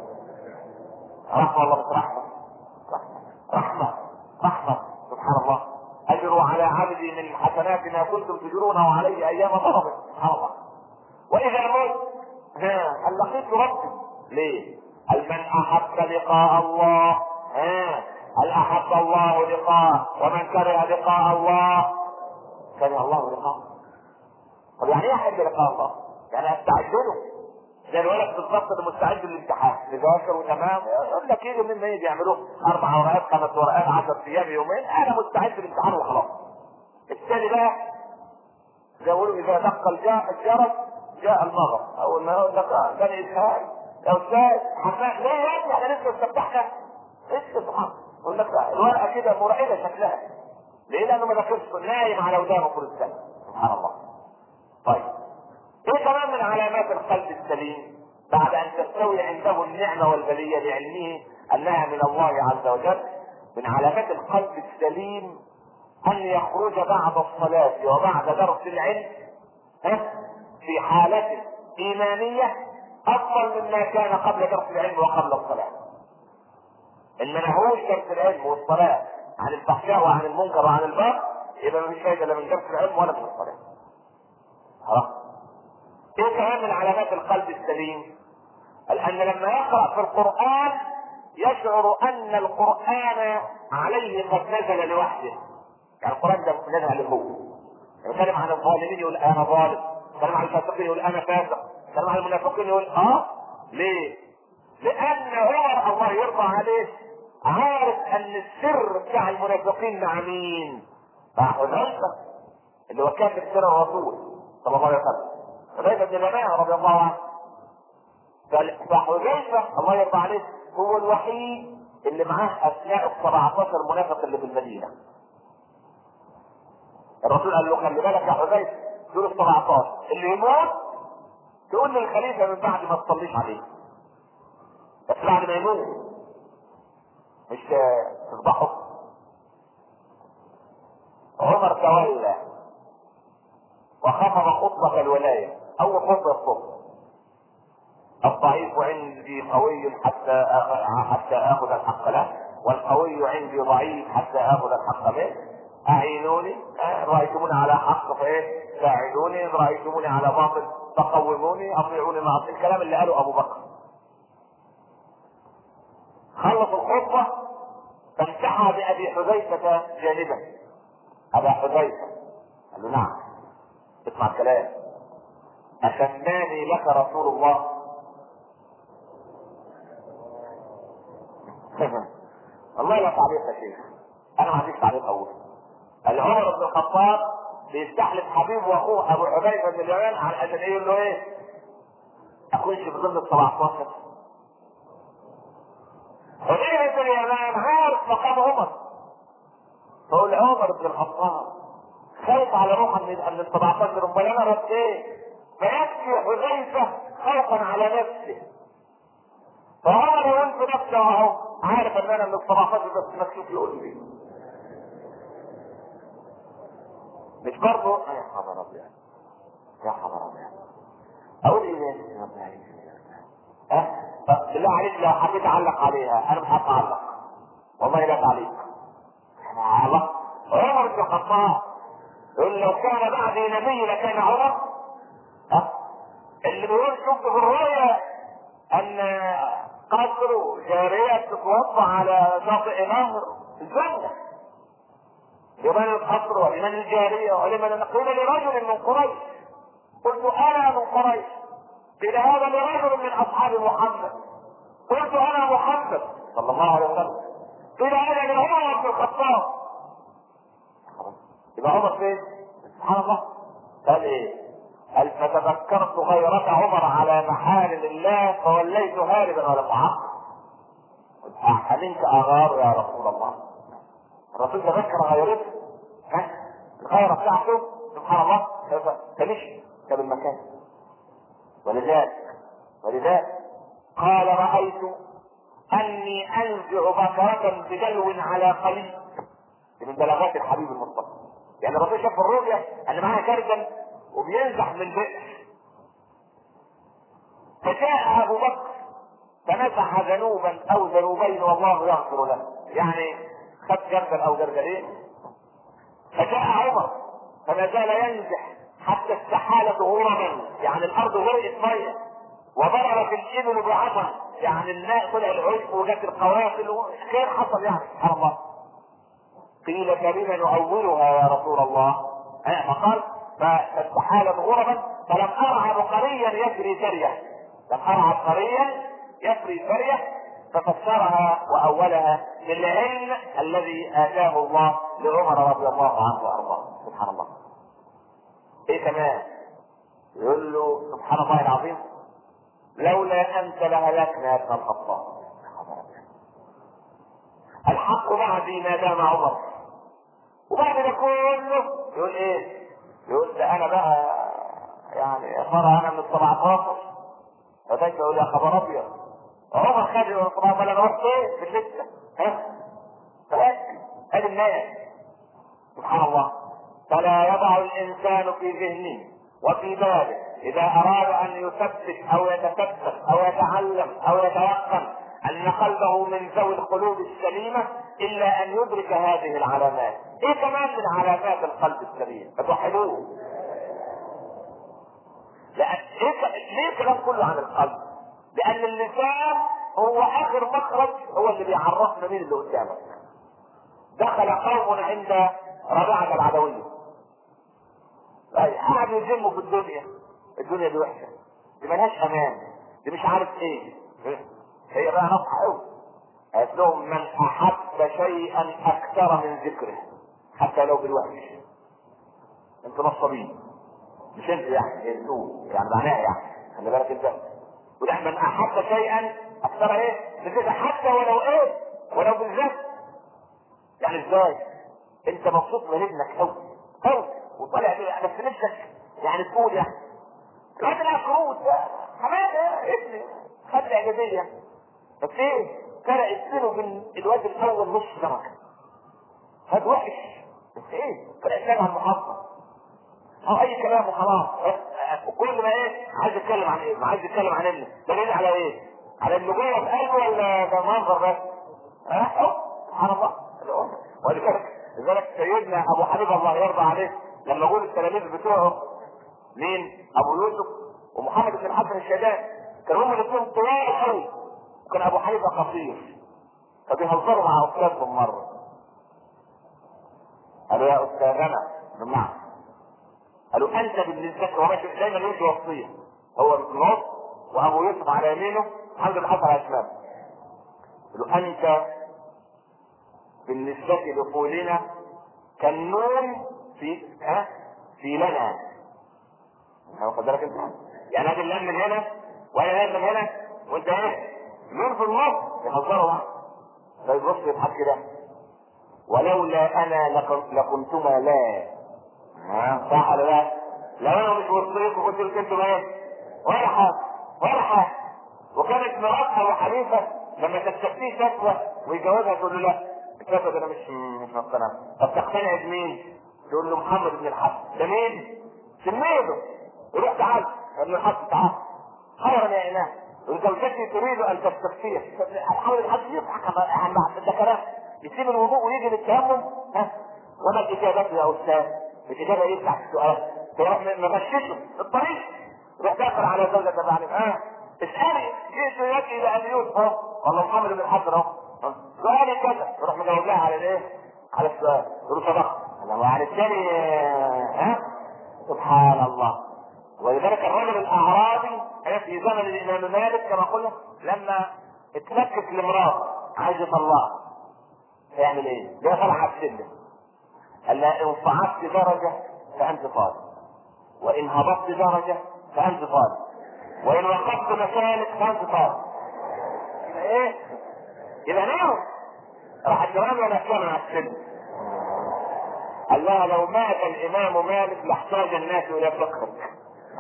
رحمه الله مش رحمه رحمه رحمه سبحان الله اجروا على عبدي من حسنات ما كنتم تجرونه عليه ايام ضربه سبحان الله واذا مت ها هل لقيت ربي ليه؟ هل من احب لقاء الله ها هل احب الله لقاءه ومن كره لقاء الله كره الله لقاءه طب يعني ايه احب لقاء الله؟ يعني استعد له زي الولد بالظبط اللي مستعد للامتحان يذاكر وتمام يقول لك يجي من يجي يعملوه اربع ورقات خمس ورقات 10 ايام يومين انا مستعد للامتحان وخلاص الثاني بقى زي ما يقولوا اذا دق الجرس جاء المغرب اول ما يقول لك اه بني اسرائيل يا استاذ حماس ليه يا ابني احنا لسه استفتحنا لسه سبحان يقول لك الورقه كده مرعبه شكلها ليه لانه ما ذاكرش نايم على ودانه طول السنه سبحان الله طيب ايه كمان من علامات القلب السليم بعد ان تستوي عنده النعمه والبليه لعلمه انها من الله عز وجل من علامات القلب السليم ان يخرج بعد الصلاه وبعد درس العلم في حالة إيمانية أفضل مما كان قبل درس العلم وقبل الصلاة. إن منهوش درس العلم والصلاة عن الفحشاء وعن المنكر وعن البر يبقى مفيش فايدة لا من درس العلم ولا من الصلاة. خلاص. إيه كمان من علامات القلب السليم؟ أن لما يقرأ في القرآن يشعر أن القرآن عليه قد نزل لوحده. يعني القرآن ده نزل عليه هو. يتكلم عن الظالمين يقول انا ظالم يتكلم عن الفاسقين يقول انا فاسق يتكلم عن المنافقين يقول اه ليه لان عمر الله يرضى عليه عارف ان السر بتاع المنافقين مع مين مع حذيفه اللي هو كاتب سر الرسول صلى الله عليه وسلم حذيفه بن اليمان رضي الله عنه فحذيفه الله يرضى عليه هو الوحيد اللي معاه اسماء ال 17 منافق اللي في المدينه الرسول قال له خلي بالك يا حذيفه دول ال 17 اللي يموت تقول للخليفه من بعد ما تصليش عليه بس بعد ما يموت مش تفضحه عمر تولى وخفض خطبة الولاية أول خطبة الصبح الضعيف عندي قوي حتى حتى آخذ الحق له والقوي عندي ضعيف حتى آخذ الحق منه أعينوني رأيتموني على حق فإيه ساعدوني إن رأيتموني على باطل فقوموني أطيعوني مع الكلام اللي قاله أبو بكر خلص الخطبة فانتحى بأبي حذيفة جانبا أبا حذيفة قال له نعم اسمع الكلام أسماني لك رسول الله والله لا تعليق يا شيخ أنا ما عنديش تعليق أول قال عمر بن الخطاب بيستحلف حبيبه واخوه ابو حذيفه بن اليمان على عشان ايه يقول له ايه؟ اخش في ضمن ال 17 حذيفه بن اليمان عارف مقام عمر فقول عمر بن الخطاب خايف على روحه من من ال 17 امال انا رد ايه؟ فيكفي حذيفه خوفا على نفسه فعمر يقول في نفسه اهو عارف ان انا من ال 17 بس مكشوف لقلبي مش برضه يا خبر ابيض يا خبر ابيض اقول ايه يا رب ها طب بالله عليك لو حبيت اعلق عليها انا مش هتعلق والله لا تعليق انا الله عمر بن الخطاب يقول لو كان بعدي نبي لكان عمر ها اللي بيقول شفت في الرؤيا ان قصر جارية تتوضا على شاطئ نهر الجنة لمن القصر ولمن الجارية ولمن قيل لرجل من قريش قلت انا من قريش قيل هذا لرجل من اصحاب محمد قلت انا محمد صلى الله عليه وسلم قيل هذا لعمر بن الخطاب يبقى عمر فين؟ سبحان الله قال ايه؟ قال فتذكرت غيرة عمر على محارم الله فوليت هاربا ولم اعقل منك اغار يا رسول الله الرسول تذكر غيرته ها الغيرة بتاعته سبحان الله تمشي كان المكان ولذلك ولذلك قال رأيت أني أنزع بصرة بدلو على قليل من بلاغات الحبيب المصطفى يعني الرسول شاف الرؤيا ان معاه كرجل وبينزح من البئر فجاء ابو بكر فنزح ذنوبا او ذنوبين والله يغفر له يعني خد جرجل او جرجلين فجاء عمر فما زال ينزح حتى استحالت غرما يعني الارض غرقت ميه وضربت الابل بعظم يعني الماء طلع العشب وجت القوافل خير حصل يعني سبحان الله قيل فبما نؤولها يا رسول الله فقال فاستحالت غربا فلم ارى بقريا يجري سريه لم ارى بقريا يجري سريه ففسرها واولها بالعلم الذي اتاه الله لعمر رضي الله عنه وارضاه سبحان الله ايه كمان يقول له سبحان الله العظيم لولا انت لهلكنا يا ابن الخطاب الحق بعدي ما دام عمر وبعد ده كله يقول ايه؟ يقول ده انا بقى يعني يا ترى انا من ال 17 فده يقول يا خبر ابيض عمر خد من ال 17 انا رحت ايه؟ في الستة ها؟ ادي الناس سبحان الله فلا يضع الانسان في ذهنه وفي باله اذا اراد ان يثبت او يتثبت او يتعلم او يتيقن ان قلبه من ذوي القلوب السليمه الا ان يدرك هذه العلامات ايه كمان من علامات القلب السليم فتوحدوه لأن إيه ليه الكلام كله عن القلب؟ لأن اللسان هو آخر مخرج هو اللي بيعرفنا مين اللي قدامك. دخل قوم عند ربيعة العدوية. قعدوا يذموا في الدنيا. الدنيا دي وحشة. دي ملهاش أمان. دي مش عارف إيه. هي بقى نصح قوي. قالت لهم من أحب شيئا أكثر من ذكره حتى لو بالوحش. أنتوا نصابين. مش انت يعني انتوا يعني معناها يعني خلي بالك انت وده من احب شيئا اكثر ايه بكده حتى ولو ايه ولو بالذات يعني ازاي انت مبسوط من ابنك قوي قوي وطالع بيه بس نفسك يعني تقول يعني الواد العكروت حماده ابني خد الاعجازيه بس ايه فرق السنه من الواد الاول نص درجه هاد وحش بس ايه فرق السنه عن المحافظه او اي كلام وخلاص وكل ما ايه عايز يتكلم عن ايه عايز يتكلم عن ابنه دليل على ايه على انه جوه في قلبه ولا ده منظر بس ها سبحان الله ولذلك لذلك سيدنا ابو حنيفه الله يرضى عليه لما يقول التلاميذ بتوعه مين ابو يوسف ومحمد بن الحسن الشيباني كانوا هم الاثنين طوال قوي وكان ابو حنيفه قصير فبيهزروا مع استاذهم مره قالوا يا استاذنا نعم قالوا انت بالنسبه هو ماشي دايما يمشي وصيه هو النص وابو يوسف على يمينه محمد بن حسن على شماله قالوا انت بالنسبه لقولنا كالنون في ها في لنا واخد بالك انت يعني هذا اللام من هنا وانا هذا من هنا وانت ايه نون في النص يهزروا بعض فيبص يضحك كده ولولا انا لكنتما لا صح ولا لا؟ لو انا مش وصيت وقلت لك انتوا ايه؟ ولا حاجه ولا حاجه وكانت مرات ابو حنيفه لما تستفتيه شكوى ويجاوبها تقول له لا الشكوى ده انا مش مش مقتنع طب تقتنع بمين؟ تقول له محمد بن الحسن ده مين؟ تلميذه يروح تعال ابن الحسن تعال خيرا يا اله وزوجتي تريد ان تستفتيه محمد بن الحسن يضحك عن بعض ده كلام يسيب الوضوء ويجي للتيمم ها وما الاجابه يا استاذ الإجابة يفتح السؤال تروح مغششه في الطريق روح داخل على زوجة بعد اه اسألي جئت يأتي إلى أبي يوسف أهو والله محمد بن الحسن أهو سؤالي كذا يروح مجاوب لها على الإيه؟ على السؤال يقول صدقت وعلى الثاني ها سبحان الله ولذلك الرجل الأعرابي في زمن الإمام مالك كما قلنا لما اتلكك لامرأة عايز يطلقها هيعمل إيه؟ ده طلع على السلم قال لها ان صعدت درجة فأنت طالب وإن هبطت درجة فأنت طالب وإن وقفت مكانك فأنت طالب يبقى إيه؟ يبقى نعم راح الجواب ولا كان على السن قال لها لو مات الإمام مالك لاحتاج الناس إلى فقهك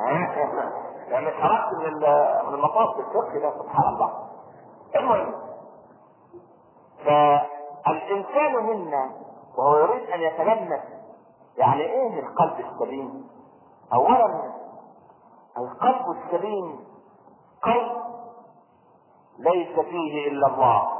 لأن خرجت من من المقاصد الفقه ده سبحان الله المهم فالإنسان منا وهو يريد ان يتلمس يعني ايه القلب السليم اولا القلب السليم قلب ليس فيه الا الله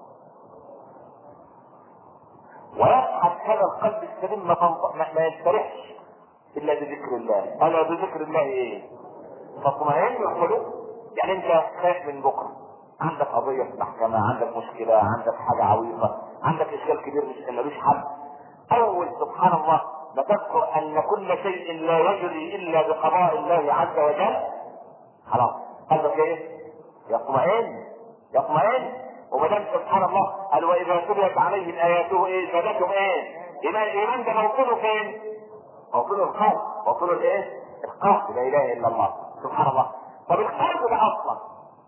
ويبحث هذا القلب السليم ما, ما يستريحش الا بذكر الله الا بذكر الله ايه فاطمئن القلوب يعني انت خايف من بكره عندك قضية في المحكمة عندك مشكلة عندك حاجة عويصة عندك اشكال كبير مش ملوش حل اول سبحان الله ما تذكر ان كل شيء لا يجري الا بقضاء الله عز وجل خلاص قلبك ايه يطمئن يطمئن وما دام سبحان الله قال واذا تليت عليهم اياته ايه زادتهم ايه ايمان الايمان ده موطنه فين موطنه القلب موطنه الايه القلب لا اله الا الله سبحان الله طب القلب ده اصلا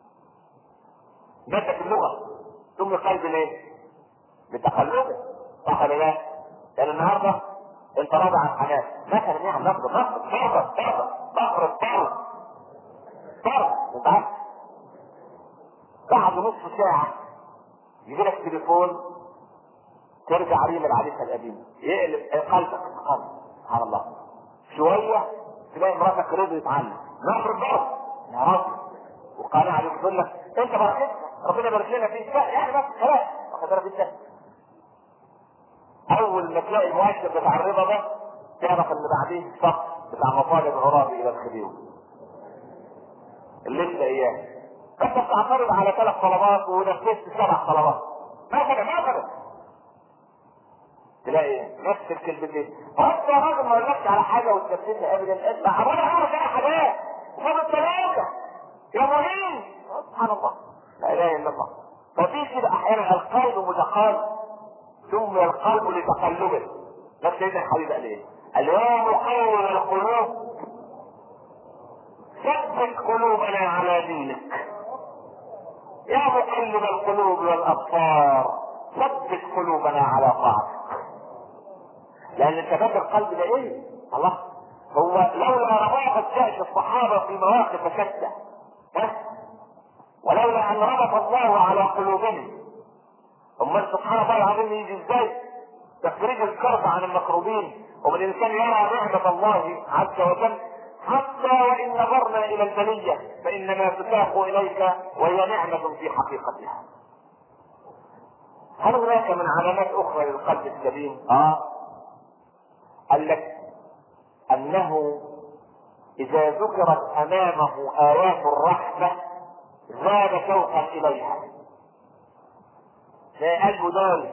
مادة في اللغة ثم القلب ليه؟ بتقلبه صح ولا لا؟ لأن النهارده أنت راضي عن حاجات مثلا يعني نقد نقد نقد نقد نقد طرد طرد أنت عارف بعد نص ساعة يجي لك تليفون ترجع ريم العريسة القديمة يقلب قلبك قلب سبحان الله شوية تلاقي مراتك رضيت عنك نقر الضرب يا رب وقال عليك يقول لك انت بركتك ربنا يبارك لنا فيك يعني بس خلاص واخد بالك انت اول ما تلاقي المؤشر بتاع الرضا ده تعرف ان بعديه الصف بتاع مطالب عرابي الى الخديوي اللي انت اياه انت بتعترض على ثلاث طلبات ونفذت سبع طلبات مثلا مثلا تلاقي نفس الكلمتين وانت يا راجل ما قلتش على حاجه وتنفذها ابدا انت عمال عارف انا حاجات وفاضل ثلاثه يا مهم سبحان الله لا اله الا الله ففي كده احيانا القلب متقلب ثم القلب لتقلبه ده سيدنا الحبيب قال ايه؟ قال يا مقلب القلوب ثبت قلوبنا على دينك يا مقلب القلوب والابصار ثبت قلوبنا على طاعتك لان ثبات القلب ده ايه؟ الله هو لولا رباطة جأش الصحابة في مواقف شتى ها؟ ولولا ان ربط الله على قلوبهم امال سبحان الله العظيم يجي ازاي تخريج الكرب عن المكروبين ومن الانسان يرى نعمة الله عز وجل حتى وان نظرنا الى البلية فانما تساق اليك وهي نعمة في حقيقتها هل هناك من علامات اخرى للقلب السليم؟ اه قال لك انه اذا ذكرت امامه ايات الرحمة زاد شوقا اليها زي قلبه داوي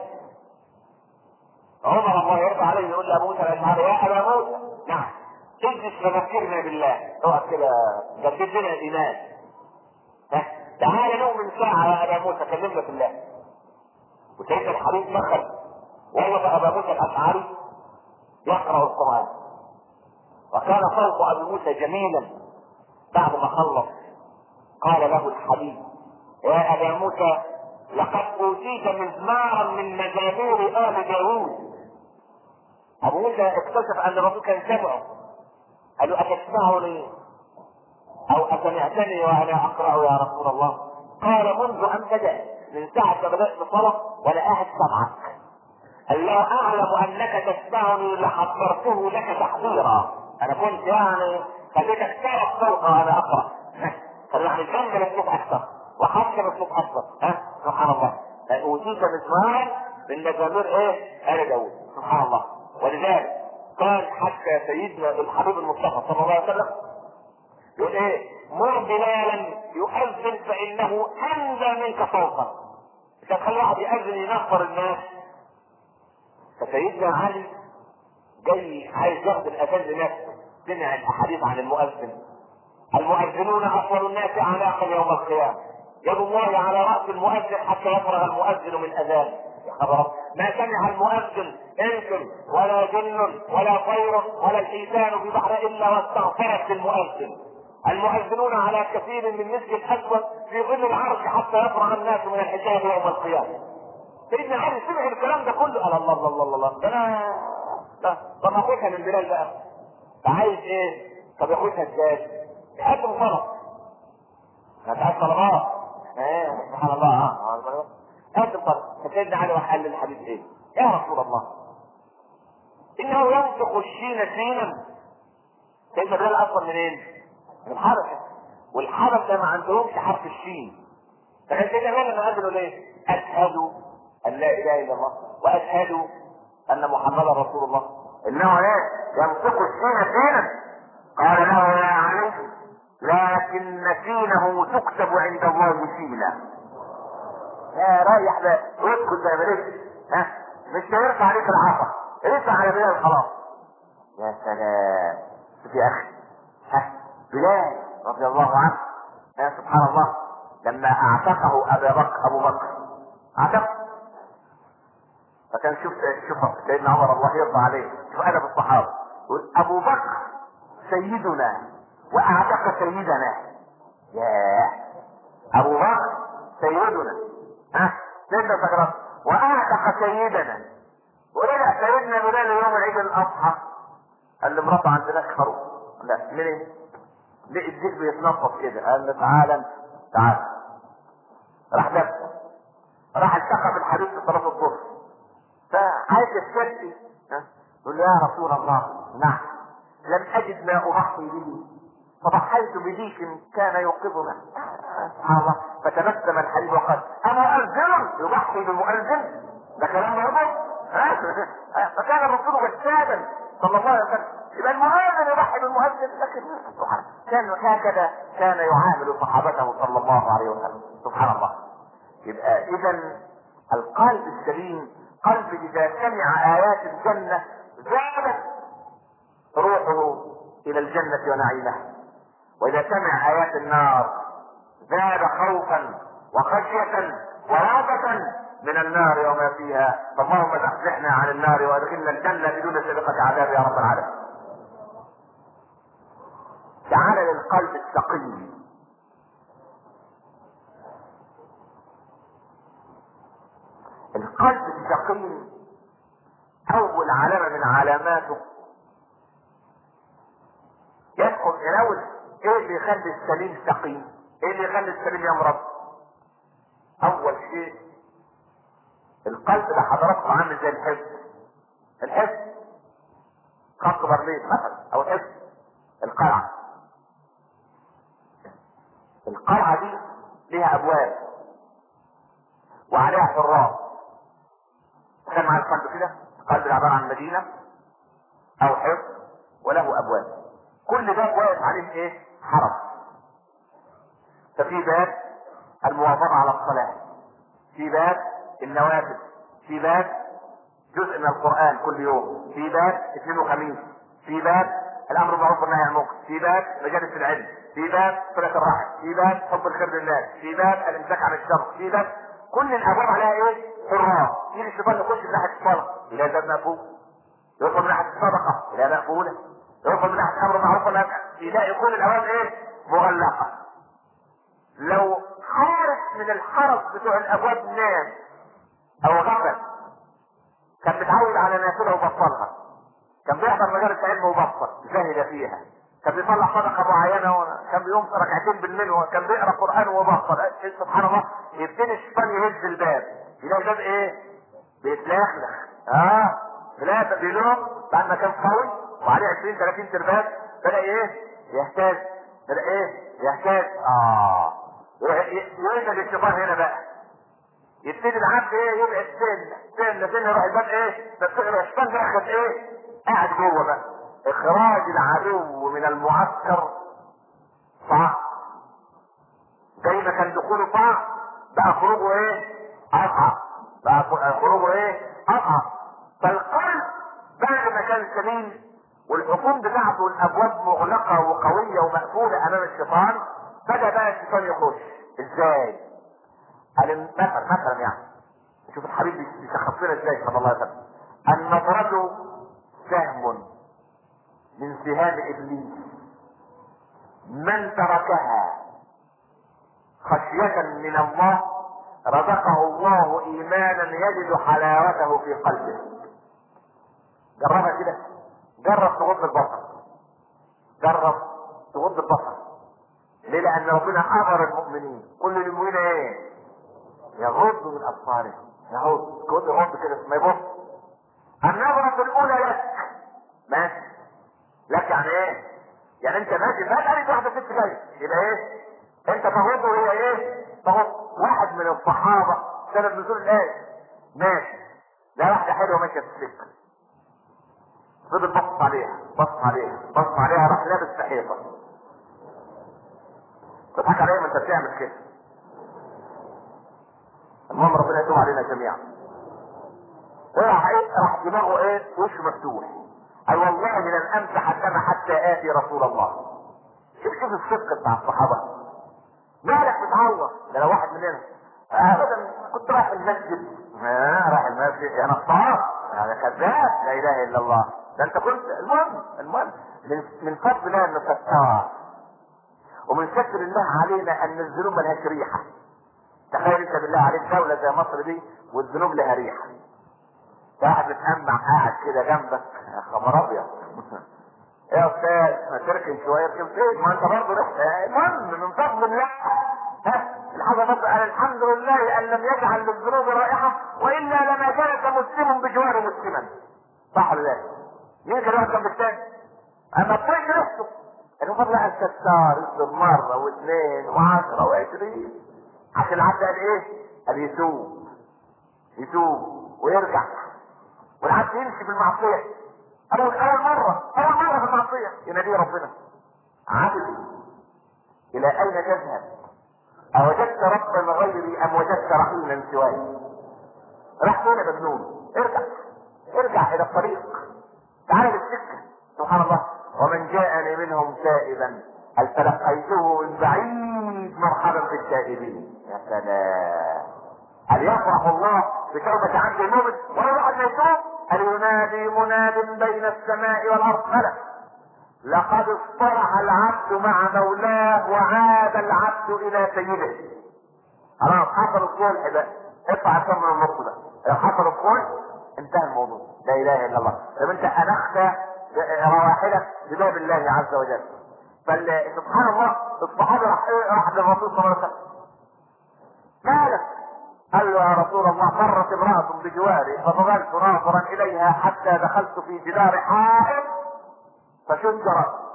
عمر الله يرضى عليه يقول لابو موسى الاشعري يا ابا موسى نعم اجلس فذكرنا بالله اقعد كده جدد لنا الايمان ها تعال نؤمن ساعه يا ابا موسى كلمنا في الله وسيدنا الحبيب دخل ووضع ابا موسى الاشعري يقرا القران وكان صوت ابي موسى جميلا بعد ما خلص قال له الحبيب يا ابا موسى لقد اوتيت مزمارا من مزامير ال داوود ابو موسى اكتشف ان الرسول كان سمعه قال له اتسمعني او اسمعتني وانا اقرا يا رسول الله قال منذ ان بدا من ساعه ما بدات بصلاه وانا قاعد سمعك الله اعلم انك تسمعني لحضرته لك تحضيرا انا كنت يعني خليتك تعرف صوت وانا اقرا يعني جنب الصوت اكثر وحسن الصوت اكثر ها سبحان الله اوتيت مزمار من مزامير ايه؟ ال داوود سبحان الله ولذلك قال حتى سيدنا الحبيب المصطفى صلى الله عليه وسلم يقول ايه؟ مر بلالا يؤذن فانه انزى منك صوتا انت تخلي واحد يأذن ينفر الناس فسيدنا علي جاي عايز ياخد الاذان لنفسه سمع الاحاديث عن المؤذن المؤذنون اطول الناس اعناقا يوم القيامه يد الله على راس المؤذن حتى يفرغ المؤذن من اذانه يا خبر ما سمع المؤذن انس ولا جن ولا طير ولا الحيتان في بحر الا واستغفرت للمؤذن المؤذنون على كثير من مسك الاسود في ظل العرش حتى يفرغ الناس من الحجاب يوم القيامه سيدنا علي سمع الكلام ده كله قال الله الله الله الله ده انا ده طب اخدها من بلال بقى عايز ايه؟ طب ياخدها ازاي؟ يقدم طلب ما تعرف طلبات ايه سبحان الله اه قدم طلب فسيدنا علي راح قال للحبيب ايه؟ يا رسول الله انه ينطق الشين سينا سيدنا بلال اصلا منين؟ من الحبشه والحبشه ما عندهمش حرف الشين فكان سيدنا بلال لما اذنوا ليه؟ اشهد ان لا اله الا الله واشهد ان محمدا رسول الله انه لا ينطق السين سينا قال له يا علي لكن سينه تكتب عند الله سينا يا رايح بقى واسكت زي ما لسه ها مش هيرفع عليك العصا ارفع على بلال خلاص يا سلام شوف يا اخي ها بلال رضي الله عنه يا سبحان الله لما اعتقه ابا بكر ابو بكر اعتقه فكان شوف شوف سيدنا عمر الله يرضى عليه شوف ادب الصحابه يقول ابو بكر سيدنا واعتق سيدنا ياه ابو بكر سيدنا ها سيدنا سكرات واعتق سيدنا ورجع سيدنا بلال يوم عيد الاضحى قال لمراته عندناش خروف لا ليه؟ ليه الديك بيتنطط كده قال له تعالى انت تعالى راح دب راح التقى بالحبيب في صلاه الظهر فعايز يستفتي ها يقول له يا رسول الله نعم لم اجد ما اضحي به فضحيت بديك كان يوقظنا سبحان الله فتبسم الحبيب وقال انا انزل يضحي بمؤذن ده كلام مربوط فكان الرسول وسادا صلى الله عليه وسلم يبقى المؤذن يضحي بالمؤذن لكن سبحان كان هكذا كان يعامل صحابته صلى الله عليه وسلم سبحان الله يبقى اذا القلب السليم قلب اذا سمع ايات الجنه زادت روحه الى الجنه ونعيمها واذا سمع ايات النار زاد خوفا وخشيه ورهبه من النار وما فيها فاللهم زحزحنا عن النار وادخلنا الجنه بدون سابقه عذاب يا رب العالمين تعال للقلب الثقيل القلب الثقيل اول علامه من علاماته يدخل الاول ايه اللي يخلي السليم سقيم ايه اللي يخلي السليم يمرض اول شيء القلب ده حضراتكم عامل زي الحفظ الحفظ خط برلين مثلا او الحفظ القلعه القلعه دي ليها ابواب وعليها حراس تخيل معايا القلب كده القلب عباره عن مدينه او حفظ وله ابواب كل باب واقف عليه ايه حرس ففي باب المواظبه على الصلاه في باب النوافل في باب جزء من القرآن كل يوم في باب اثنين وخميس في باب الأمر بالمعروف والنهي عن المنكر في باب مجالس العلم في باب صلة الرحم في باب حب الخير للناس في باب الامساك عن الشر في باب كل الأبواب عليها إيه؟ حراس يجي الشيطان يخش من ناحية الصلاة إلى باب مقفول يدخل من ناحية الصدقة إلى مقفولة يدخل من ناحية الأمر بالمعروف والنهي يلاقي كل الأبواب إيه؟ مغلقة لو حارس من الحرس بتوع الأبواب نام او غفل كان متعود على نافله وبطلها كان بيحضر مجالس علم وبطل زهد فيها كان بيطلع صدقه معينه كان بيقوم ركعتين بالمنوى كان بيقرا قران وبطل سبحان الله يبتدي الشيطان يهز الباب يلاقي الباب ايه؟ بيتلخلخ اه لا بيلوم بعد ما كان قوي وعليه 20 30 تربات بدا ايه؟ يهتز بدا ايه؟ يهتز اه يوجد الشيطان هنا بقى يبتدي العبد ايه يبعد سنة سنة سنة يروح الباب ايه الشيطان داخل ايه قاعد جوه بقى اخراج العدو من المعسكر صعب زي ما كان دخوله صعب بقى خروجه ايه اصعب بقى خروجه ايه اصعب فالقلب بعد ما كان سليم والحكوم بتاعته والابواب مغلقه وقويه ومقفوله امام الشيطان بدا بقى الشيطان يخش ازاي؟ قال مثلا مثلا يعني شوف الحبيب بيشخص لنا ازاي صلى الله عليه وسلم النظرة سهم من سهام ابليس من تركها خشية من الله رزقه الله ايمانا يجد حلاوته في قلبه جربها كده جرب تغض البصر جرب تغض البصر ليه لان ربنا امر المؤمنين كل المؤمنين ايه يغض من ابصارهم يغض كل غض كده ما يبص النظرة الاولى لك ماشي لك يعني ايه يعني انت ماشي ما قالت واحده ست جايه يبقى ايه انت تغض وهي ايه تغض واحد من الصحابه سبب نزول الايه ماشي لا واحده حلوه ماشيه في السكه فضل بص عليها بص عليها بص عليها راح لابس في حيطه تضحك عليا ما انت بتعمل كده المهم ربنا يتوب علينا جميعا راح ايه راح دماغه ايه وشه مفتوح اي والله لن امسح الدم حتى اتي رسول الله شوف شوف الصدق بتاع الصحابه مالك متعور ده لو واحد مننا ابدا كنت رايح المسجد آه رايح المسجد يا نصار هذا كذاب لا اله الا الله ده انت كنت المهم المهم من من فضل الله انه ستار ومن ستر الله علينا ان الذنوب ملهاش ريحه تخيل انت بالله عليك دولة زي مصر دي والذنوب لها ريحة واحد متأمع قاعد كده جنبك يا خبر ابيض ايه يا استاذ ما تركن شويه يركن فين ما انت برضه ريحة المهم من فضل الله ها الحاجة بس قال الحمد لله ان لم يجعل للذنوب رائحة والا لما جلس مسلم بجوار مسلما صح ولا لا؟ مين كان واحد جنب الثاني؟ اما تطيش نفسه انه فضل الله الستار يصبر مرة واثنين وعشرة وعشرين عشان العبد قال ايه؟ قال يتوب يتوب ويرجع والعبد يمشي في المعصية أول أول مرة أول مرة في المعصية يناديه ربنا عبدي إلى أين تذهب؟ أوجدت ربا غيري أم وجدت رحيما سواي؟ راح فين يا مجنون؟ ارجع ارجع إلى الطريق تعال للسكة سبحان الله ومن جاءني منهم تائبا هل تلقيته من بعيد مرحبا بالتائبين يا سلام هل يفرح الله بتوبة عبد المؤمن ولا واحد ما يتوب هل ينادي مناد بين السماء والارض ملك لقد اصطلح العبد مع مولاه وعاد العبد الى سيده خلاص حصل الصلح ده اطلع الثمن من النص ده لو حصل الصلح انتهى الموضوع لا اله الا الله طب انت انخت رواحلك بباب الله عز وجل بل سبحان الله الصحابه راح راح للرسول صلى الله عليه وسلم مالك قال له يا رسول الله مرت امرأة بجواري فظللت ناظرا إليها حتى دخلت في جدار حائط فشد رأسي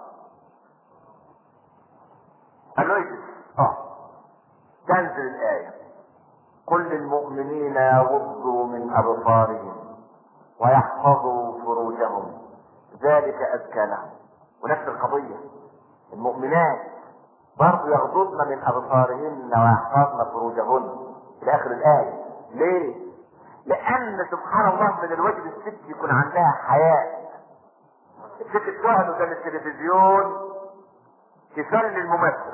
قال له اجلس اه تنزل الآية قل للمؤمنين يغضوا من أبصارهم ويحفظوا فروجهم ذلك أزكى لهم ونفس القضية المؤمنات برضه يغضضن من أبصارهن ويحفظن فروجهن في اخر الايه ليه لان سبحان الله من الواجب الست يكون عندها حياء الست تقعد قدام التلفزيون تسلي الممثل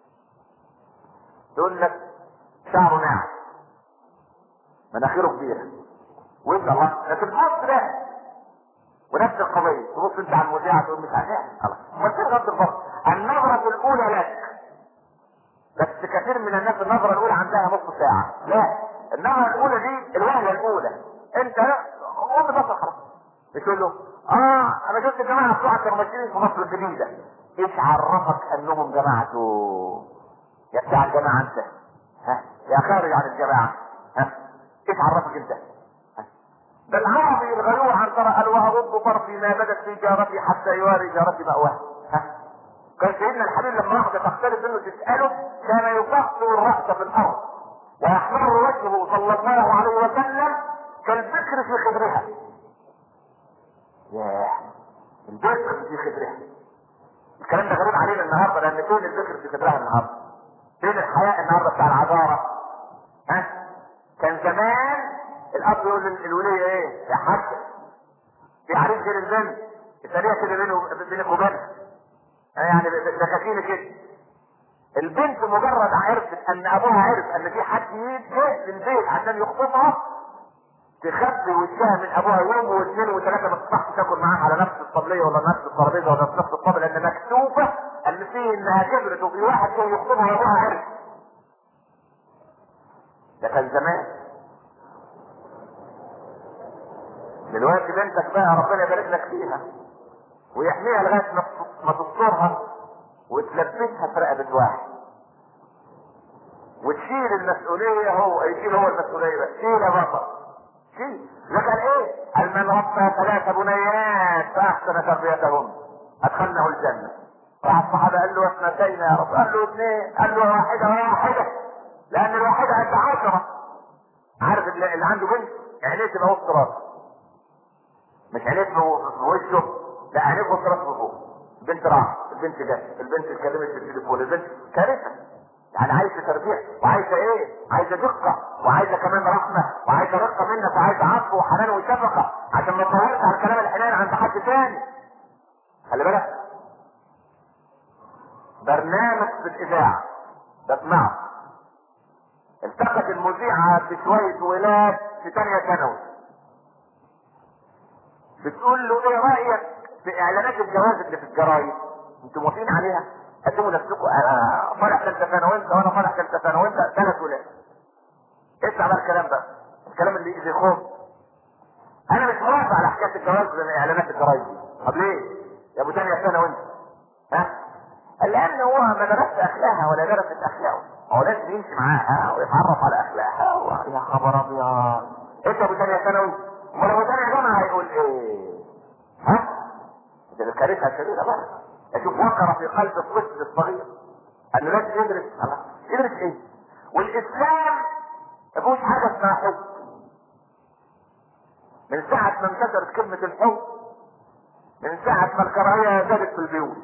تقول لك شعره ناعم مناخيره كبيره وانت الله لكن تبص ده ونفس القضيه تبص انت على المذيعه تقول مش عارف خلاص ما تغض البصر النظره الاولى لك بس كثير من الناس النظرة الأولى عندها نص ساعة لا النظرة الأولى دي الوهلة الأولى أنت لا قوم بصر خلاص بتقول له اه انا شفت الجماعه بتوع كانوا ماشيين في مصر الجديده ايش عرفك انهم جماعته يا بتاع الجماعه انت ها يا خارج عن الجماعه ها ايش عرفك انت ها؟ ده العربي الغيور عن ترى قال واغض طرفي ما بدت في جارتي حتى يواري جارتي مأواه ها كان سيدنا الحبيب لما واحده تختلف انه تساله كان يقصر الراس في الارض ويحمر وجهه صلى الله عليه وسلم كالبكر في خدرها ياه البكر في خدرها الكلام ده غريب علينا النهارده لان فين البكر في خدرها النهارده فين الحياء النهارده بتاع العذاره ها كان زمان الاب يقول للوليه ايه يا حاج في عريس غير البنت الثانيه كده بينه بينك وبينها يعني دكاكين كده البنت مجرد عرفت ان ابوها عرف ان في حد يجي للبيت عشان يخطبها تخبي وشها من ابوها يوم واثنين وثلاثه ما تصحش تاكل معاها على نفس الطبليه ولا نفس الترابيزه ولا في نفس الطبل لان مكتوبه ان فيه انها كبرت وفي واحد جاي يخطبها وابوها عرف ده كان زمان دلوقتي بنتك بقى ربنا يبارك لك فيها ويحميها لغايه ما ما تسترها وتلبسها في رقبه واحد وتشيل المسؤوليه هو يشيل هو المسؤوليه بقى شيل يا بطل شيل لكن ايه؟ قال من ربى ثلاث بنيات فاحسن احسن تربيتهن ادخلنه الجنه واحد الصحابه قال له اثنتين يا رب قال له اثنين قال له واحده واحده لان الواحده قد عشره عارف اللي, اللي عنده بنت عينيه تبقى وسط راسه مش عينيه في في وشه لا عينيه في وسط راسه فوق البنت راحت البنت جت البنت اتكلمت في التليفون البنت كارثه يعني عايزه تربيع وعايزه ايه؟ عايزه دقه وعايزه كمان رحمه وعايزه رقه منك وعايزه عطف وحنان وشفقه عشان ما تطولش على الكلام الحنان عند حد تاني خلي بالك برنامج في الاذاعه بسمعه التقت المذيعه بشويه ولاد في ثانيه ثانوي بتقول له ايه رايك في اعلانات الجواز اللي في الجرايد انتوا موافقين عليها قدموا نفسكم انا فرح ثالثه ثانوي وانت وانا فرح ثالثه ثانوي وانت ثلاث ولاد اسمع بقى الكلام ده الكلام اللي يجي خوف انا مش موافق على حكايه الجواز من اعلانات الجرايد دي طب ليه يا ابو ثانيه ثانوي وانت ها قال لان هو ما درسش اخلاقها ولا درست اخلاقه هو لازم يمشي معاها ويتعرف على اخلاقها و... يا خبر ابيض انت ابو ثانيه ثانوي امال ابو ثانيه جامعه هيقول ايه ها ده الكارثه الشديده بقى اشوف وقر في قلب الطفل الصغير انه لازم يدرس الله يدرس ايه والاسلام ما فيهوش حاجه اسمها حب من ساعه ما انتشرت كلمه الحب من ساعه ما الكراهيه زادت في البيوت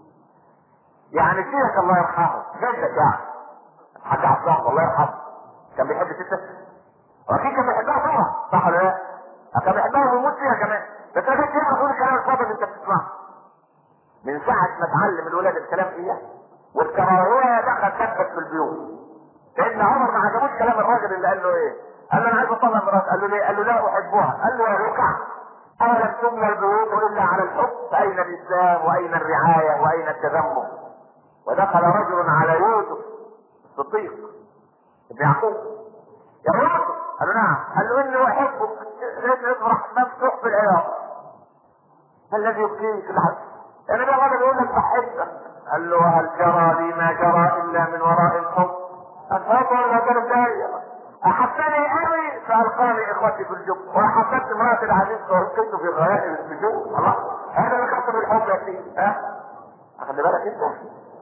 يعني سيدك الله يرحمه جدك يعني حاج عبد الله الله يرحمه كان بيحب ستة واكيد كان بيحبها طبعا صح ولا لا؟ كان بيحبها ويموت فيها كمان بس ما كانش يعرف يقول الكلام الفاضي اللي انت بتسمعه من ساعة ما اتعلم الولاد الكلام ايه والكراهية دخل دبت في البيوت لان عمر ما عجبوش كلام الراجل اللي قال له ايه قال له انا عايز اطلع مراتي قال له ليه قال له لا احبها قال له يا ركع اولم تبنى البيوت الا على الحب فاين الاسلام واين الرعاية واين التذمم ودخل رجل على يوسف الصديق ابن يعقوب يا يوسف قال له نعم قال له اني احبك لازم يفرح مفتوح في العياط ما الذي يبكيك الحب يعني ده الراجل يقول لك بحبك قال له هل جرى لي ما جرى الا من وراء الحب الحب ولا كان دايما احبني قوي فالقاني اخوتي في الجب واحببت امراه العزيز فالقيته في غيائب السجود الله هذا اللي خاطر الحب يا سيدي ها خلي بالك انت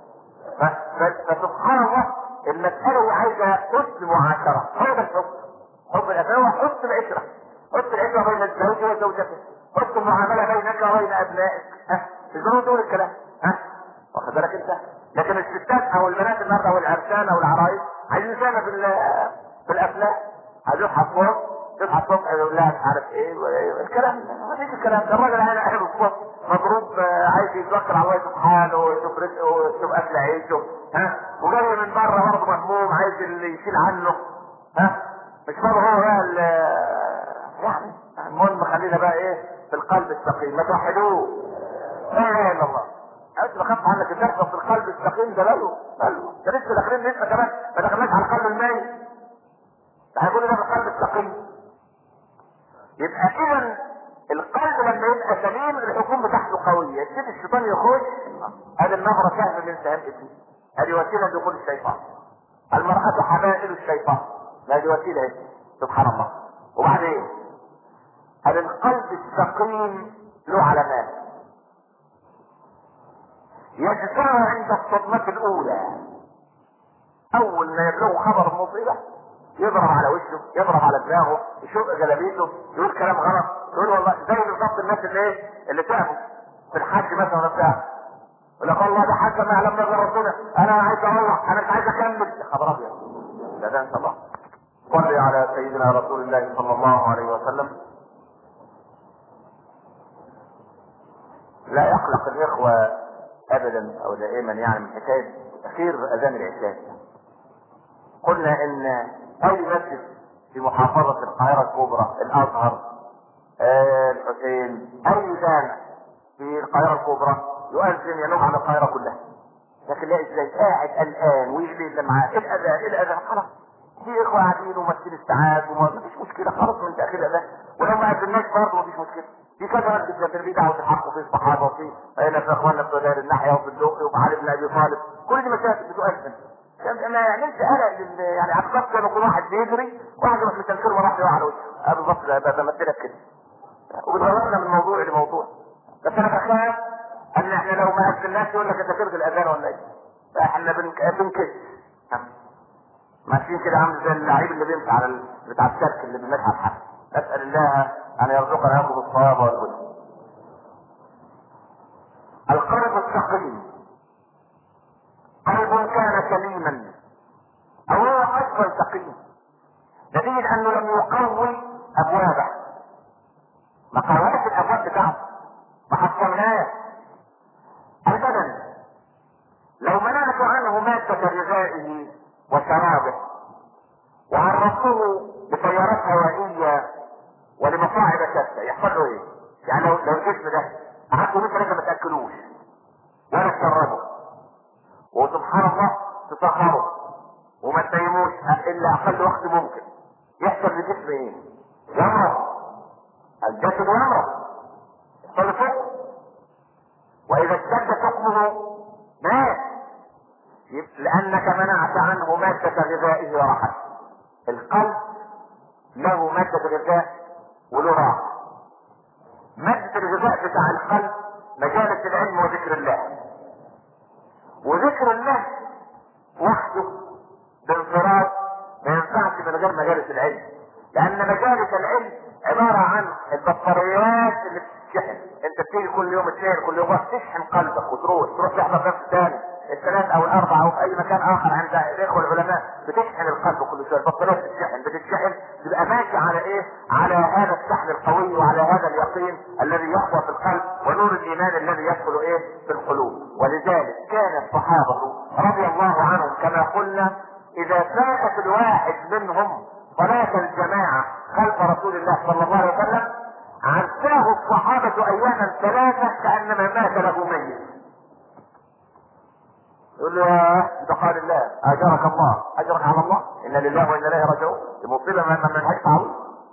فسبحان الله المسألة عايزة حسن معاشرة هو ده الحب حب الأبناء هو حسن العشرة حسن العشرة بين الزوج وزوجته حسن المعاملة بينك وبين أبنائك ها مش ضروري تقول الكلام ها واخد بالك أنت لكن الستات أو البنات النهارده أو العرسان أو العرايس عايزين زينا في في الأفلام عايزين يصحى تصحى الصبح يقول لها مش عارف ايه الكلام ما فيش الكلام ده الراجل هنا قاعد الصبح مضروب عايز يتذكر على الله سبحانه ويشوف رزقه ويشوف اكل عيشه ها وجاي من بره برضه مهموم عايز اللي يشيل عنه ها مش فاضي هو بقى يعني المهم خلينا بقى ايه في القلب السقيم ما توحدوه لا اله الا الله انت بخاف عنك الدرس في القلب السقيم ده بلو بلو ده لسه داخلين لسه كمان ما دخلناش على القلب الميت ده هيقول ده في القلب السقيم يبقى اذا القلب لما يبقى سليم الحكم بتاعته قويه يبتدي الشيطان يخش هذه النظره سهم من سهام ابليس هذه وسيله دخول الشيطان المرأة حمائل الشيطان هذه وسيلة ايه سبحان الله وبعدين هذا القلب السقيم له علامات يجزع عند الصدمة الأولى أول ما يبلغ خبر مصيبة يضرب على وشه يضرب على دماغه يشق جلابيته يقول كلام غلط يقول والله زي بالظبط الناس اللي ايه اللي تعبوا في الحج مثلا ولا بتاع يقول لك والله ده حاجه ما يعلم به ربنا انا عايز اروح انا مش عايز اكمل يا خبر ابيض ده ده ان شاء الله صلي على سيدنا رسول الله صلى الله عليه وسلم لا يقلق الاخوه ابدا او دائما يعني من حكايه تاخير اذان العشاء قلنا ان اي مسجد في محافظة القاهرة الكبرى الازهر آه الحسين اي جامع في القاهرة الكبرى يؤذن ينوب على القاهرة كلها لكن لا ازاي قاعد قلقان ويجري معاه الاذان الاذان خلاص في اخوة قاعدين وماسكين الساعات وما فيش مشكلة خلاص من تأخير الاذان ولو ما اذناش برضه مفيش مشكلة في كذا مسجد كان في دعوة الحق وفي الصحابة وفي هنا في اخواننا في دار الناحية وفي الدقي وفي علي بن ابي طالب كل دي مساجد بتؤذن ما يعملش قلق يعني عبقات كانوا كل واحد بيجري واحد يروح متنكر وراح يقع على وشه بالظبط بمثلك كده وبتغيرنا من موضوع لموضوع بس انا بخاف ان احنا لو ما اذناش يقول لك انت تلغي الاذان ولا ايه فاحنا بنك- بنكش ماشيين كده عامل زي اللعيب اللي بيمشي على ال... بتاع السلك اللي بيمشي على الحبل نسال الله ان يرزقنا اياكم الصواب والهدى القلب السقيم قلب كان سليما او هو اصلا سقيم نتيجة انه لم يقوي ابوابه ما قويش الابواب بتاعته ما حصلناش البدن لو منعت عنه مادة غذائه وشرابه وعرضته بسيارات هوائية ولمصاعب شتى يحصل له ايه؟ يعني لو لو الجسم ده قعدت يومين ثلاثة ما تاكلوش ولا تشربه وسبحان الله تسخره وما تنيموش الا اقل وقت ممكن يحصل للجسم ايه؟ يمرض الجسد يمرض يحصل له سقم واذا اشتد سقمه مات يبقى لانك منعت عنه مادة غذائه وراحته القلب له مادة غذاء وله راحة مادة الغذاء بتاع القلب مجالس العلم وذكر الله وذكر الله وحده بانفراد ما ينفعش من غير مجالس العلم لان مجالس العلم عبارة عن البطاريات اللي بتتشحن انت بتيجي كل يوم اثنين كل يوم واحد تشحن قلبك وتروح تروح تحضر درس ثاني الثلاث او الاربع او في اي مكان اخر عند الاخوه العلماء بتشحن القلب كل شويه البطاريات بتتشحن بتتشحن تبقى ماشي على ايه؟ على هذا الشحن القوي وعلى هذا اليقين الذي يقوى في القلب ونور الايمان الذي يدخل ايه؟ في القلوب ولذلك كان الصحابه رضي الله عنهم كما قلنا اذا فاتت الواحد منهم صلاة الجماعة خلف رسول الله صلى الله عليه وسلم عزاه الصحابة اياما ثلاثة كانما مات له ميت يقول له يا بقال الله اجرك الله اجرك على الله ان لله وانا اليه راجعون دي مصيبه ما ما لهاش تعويض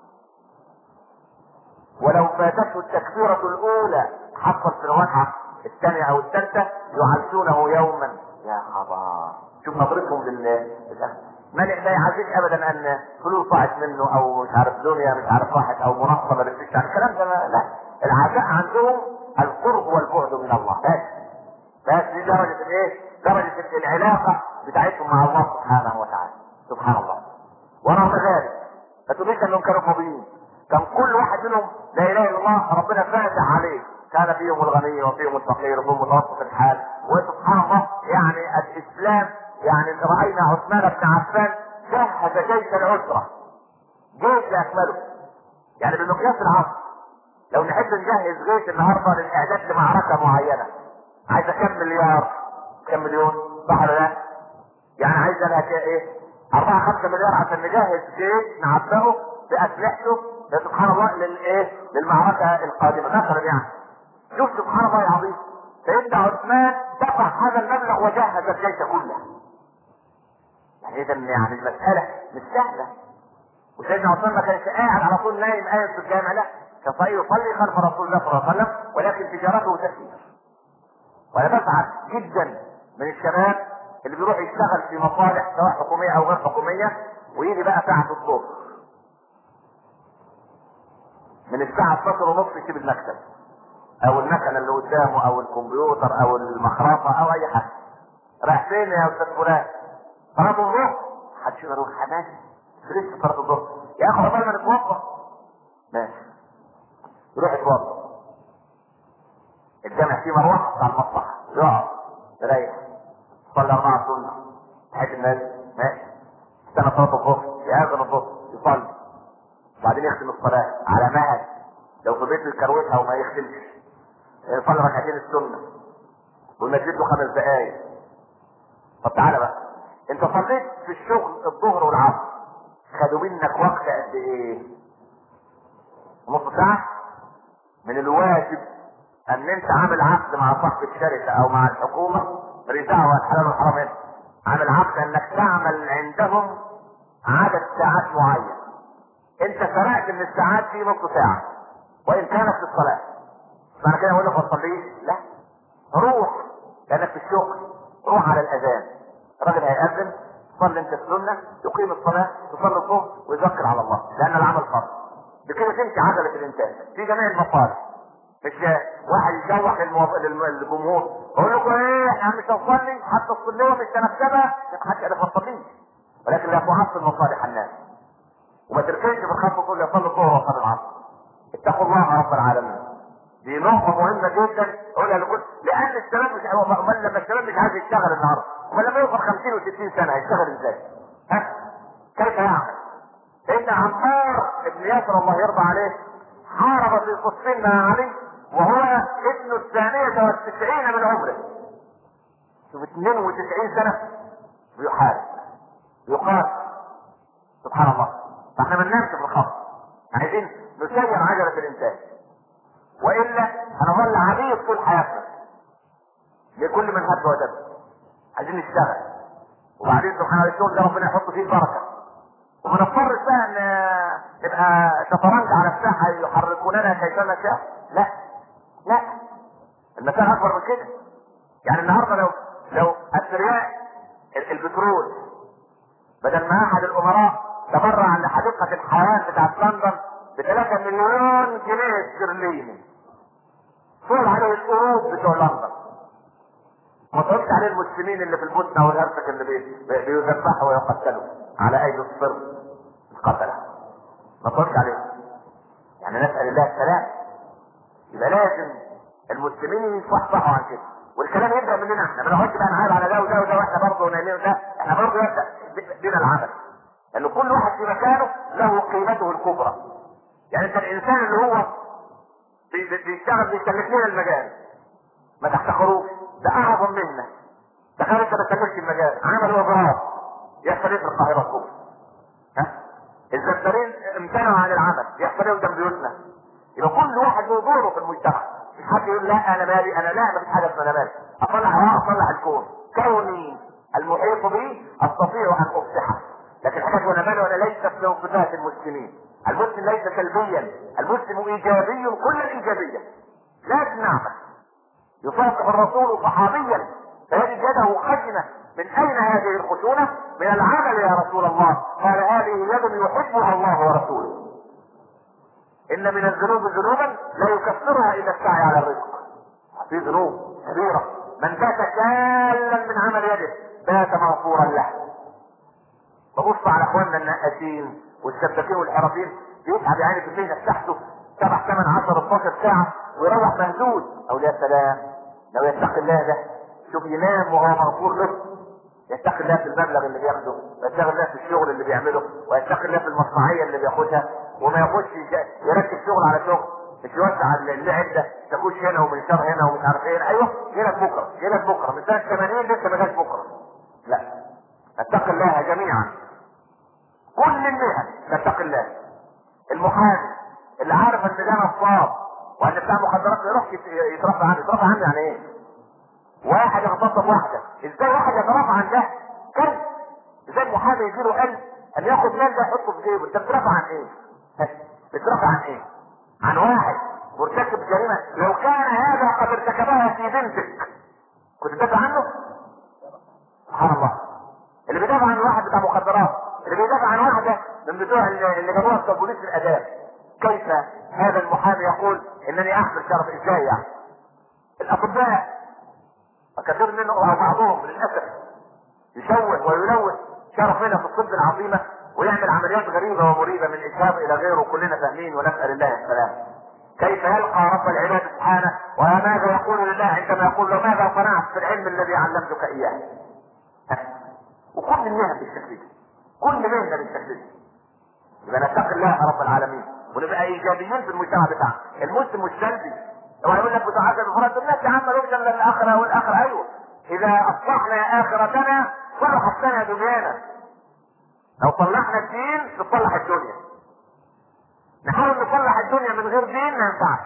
ولو فاتته التكبيرة الأولى حصل في الركعة الثانية أو الثالثة يعزونه يوما يا خبر شوف نظرتهم لل لل- ما لا لا يعزيك ابدا ان فلوس ضاعت منه او مش عارف دنيا مش عارف راحت او منصبه ما ركزتش على الكلام ده ما- لا العزاء عندهم القرب والبعد من الله بس بس دي درجة الايه؟ درجة العلاقة بتاعتهم مع الله سبحانه وتعالى سبحان الله ورغم ذلك ما تقوليش انهم كانوا فاضيين كان كل واحد منهم لا اله الا الله ربنا فاتح عليه كان فيهم الغني وفيهم الفقير وفيهم متوسط الحال وسبحان الله يعني الاسلام يعني راينا عثمان بن عفان جهز جيش العسره جيش لاكمله يعني بمقياس العصر لو نحب نجهز جيش النهارده للاعداد لمعركه معينه عايزه كم مليار كم مليون صح ولا لا؟ يعني عايزه لها كده ايه؟ 4 5 مليار عشان نجهز جيش نعبئه باسلحته يا سبحان الله للايه؟ للمعركه القادمه مثلا يعني شوف سبحان الله العظيم سيدنا عثمان دفع هذا المبلغ وجهز الجيش كله يعني اذا يعني المساله مش سهله وسيدنا عثمان ما كانش قاعد على طول نايم قاعد في الجامع لا كان صحيح يصلي خلف رسول الله صلى الله عليه وسلم ولكن تجارته تسير وانا بسعد جدا من الشباب اللي بيروح يشتغل في مصالح سواء حكوميه او غير حكوميه ويجي بقى ساعه الظهر من الساعه 12 ونص يسيب المكتب او المكنه اللي قدامه او الكمبيوتر او المخرطه او اي حاجه رايح فين يا استاذ فلان صلاه الظهر محدش يقدر يروح ماشي لسه صلاه الظهر يا اخي عقبال ما نتوضا ماشي يروح يتوضا الجامع فيه مروحه بتاع المصلحه يقعد يريح صلى أربعة سنة تحت الناس ماشي استنى صلاة الظهر يأذن الظهر يصلي بعدين يختم الصلاة على مهل لو في بيته يكروتها وما يختمش يصلي ركعتين السنة والمسجد له خمس دقايق طب تعالى بقى انت صليت في الشغل الظهر والعصر خدوا منك وقت قد ايه؟ نص ساعة من الواجب ان انت عامل عقد مع صاحب الشركة او مع الحكومة رزاع والحلال والحرام هنا عامل عقد انك تعمل عندهم عدد ساعات معين انت سرقت من الساعات دي نص ساعة وان كانت في الصلاة معنى كده اقول لك ما تصليش لا روح لانك في الشغل روح على الاذان الراجل هيأذن صلي انت السنة يقيم الصلاة تصلي الظهر ويذكر على الله لان العمل فرض بكده تمشي عجلة الانتاج في جميع المصالح مش واحد يشوح للمو- للم- للجمهور اقول لكم ايه احنا مش هنصلي حتى الصلوه مش هنكتبها ما حدش قال ما تصليش ولكن لا تعصب مصالح الناس وما تركنش في الخط وتقول لي صلي الظهر وصلي العصر اتقوا الله رب العالمين دي نقطة مهمة جدا اقولها لكل لأن الشباب مش هو امال لما الشباب مش عايز يشتغل النهارده امال لما يوصل 50 و60 سنة هيشتغل ازاي؟ ها؟ كيف يعمل؟ إن عمار بن ياسر الله يرضى عليه حارب في صفين مع علي وهو ابن الثانية والتسعين من عمره شوف 92 سنة بيحارب يقاتل سبحان الله فاحنا ما ننامش في الخط عايزين نسير عجلة الإنتاج وإلا هنظل عبيد طول حياتنا لكل من هب ودب عايزين نشتغل وبعدين سبحان الله الشغل ده ربنا يحط فيه البركة وما نضطرش بقى ان نبقى شطرنج على الساحة يحركوننا كيفما شاء لا لا المسألة أكبر من كده يعني النهارده لو لو اثرياء ال- البترول بدل ما احد الامراء تبرع لحديقة الحيوان بتاعت لندن ب 3 مليون جنيه استرليني صور عليه القروض بتوع لندن ما تقولش عليه المسلمين اللي في البوسنة والهرسك اللي بي- بي- بيذبحوا ويقتلوا على ايدي الصرب القتلة ما تقولش عليه يعني نسأل الله السلام يبقى لازم المسلمين يصحصحوا عن كده والكلام يبدا مننا احنا ما نقعدش بقى نعايب على ده وده وده واحنا برضه نايمين ده احنا برضه يبدا ب- بنا العمل لان كل واحد في مكانه له قيمته الكبرى يعني انت الانسان اللي هو بي- بي- بيشتغل بيسلك لنا المجال ما تحتقروش ده اعظم منا تخيل انت ما تسلكش المجال عمل وزارات يحصل ايه في القاهره الكبرى ها الزبالين امتنعوا عن العمل يحصل ايه قدام بيوتنا يبقى كل واحد له دوره في المجتمع مش حد يقول لا انا مالي انا لا مفيش حاجه اسمها انا مالي اصلح اه اصلح الكون كوني المحيط بي استطيع ان اصلحه لكن حاجات وانا مالي وانا ليست من صفات المسلمين المسلم ليس سلبيا المسلم ايجابي كل الايجابيه لازم نعمل يصافح الرسول صحابيا فيجد يده خشنه من اين هذه الخشونه؟ من العمل يا رسول الله قال هذه يد يحبها الله ورسوله ان من الذنوب ذنوبا لا يكفرها الا السعي على الرزق في ذنوب كبيره من بات كالا من عمل يده بات مغفورا له ببص على اخواننا النقاشين والسباكين والحرفيين بيتعب يعني في المهنه بتاعته سبع ثمان عشر 12 ساعه ويروح مهزوز او يا سلام لو يتقي الله ده شوف ينام وهو مغفور له يتقي الله في المبلغ اللي بياخده ويتقي الله في الشغل اللي بيعمله ويتقي الله في المصنعيه اللي بياخدها وما ياخدش يج- يركب شغل على شغل مش يوزع اللعب ده تكوش هنا ومنشار هنا ومش عارف ايه ايوه هنا بكره هنا بكره من سنه 80 لسه ما جاش بكره لا اتقي الله جميعا كل المهن تتقي الله المحامي اللي عارف ان ده نصاب وان بتاع مخدرات يروح يت- يترفع عنه يترفع عنه يعني ايه؟ واحد يغتصب واحده ازاي واحد يترفع عن ده؟ كلب ازاي المحامي يجيله قلب ان ياخد مال ده يحطه في جيبه انت بترفع عن ايه؟ بترفع عن ايه؟ عن واحد مرتكب جريمه لو كان هذا قد ارتكبها في بنتك كنت تدافع عنه؟ سبحان الله اللي بيدافع عن واحد بتاع مخدرات اللي بيدافع عن واحده من بتوع اللي اللي جابوها بتوع بوليس الاداب كيف هذا المحامي يقول انني احمل شرف ازاي يعني الاطباء وكثير منهم او بعضهم للاسف يشوه ويلوث شرفنا في الطب العظيمه ويعمل عمليات غريبه ومريبه من اسهاب الى غيره كلنا فاهمين ونسال الله السلام كيف يلقى رب العباد سبحانه وماذا يقول لله عندما يقول له ماذا صنعت في العلم الذي علمتك اياه وكل المهن بالشكل ده كل مهنه بالشكل ده يبقى نتقي الله رب العالمين ونبقى ايجابيين في المجتمع بتاعنا المسلم مش سلبي هو يقول لك بتوع عدد الفرد الناس يا عم نوصل للاخره والاخره ايوه اذا اصلحنا اخرتنا صلحت لنا دنيانا لو صلحنا الدين تصلح الدنيا نحاول نصلح الدنيا من غير دين ما ينفعش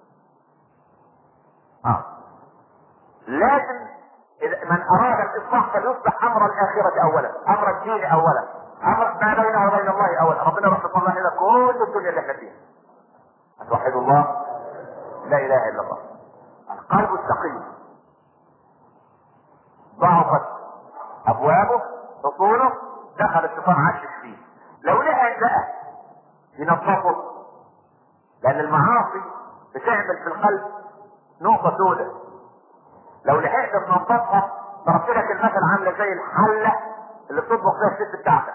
اه لازم إذا من اراد الاصلاح فليصلح امر الاخره اولا امر الدين اولا امر ما بينه وبين الله اولا ربنا رب الله لنا كل الدنيا اللي احنا فيها توحد الله لا اله الا الله القلب السقيم ضعفت ابوابه اصوله دخل الشيطان عشش فيه لو لقى بقى ينظفه لان المعاصي بتعمل في القلب نقطة سوداء لو لحقت تنظفها ضربت لك المثل عاملة زي الحلة اللي بتطبخ فيها الست بتاعتك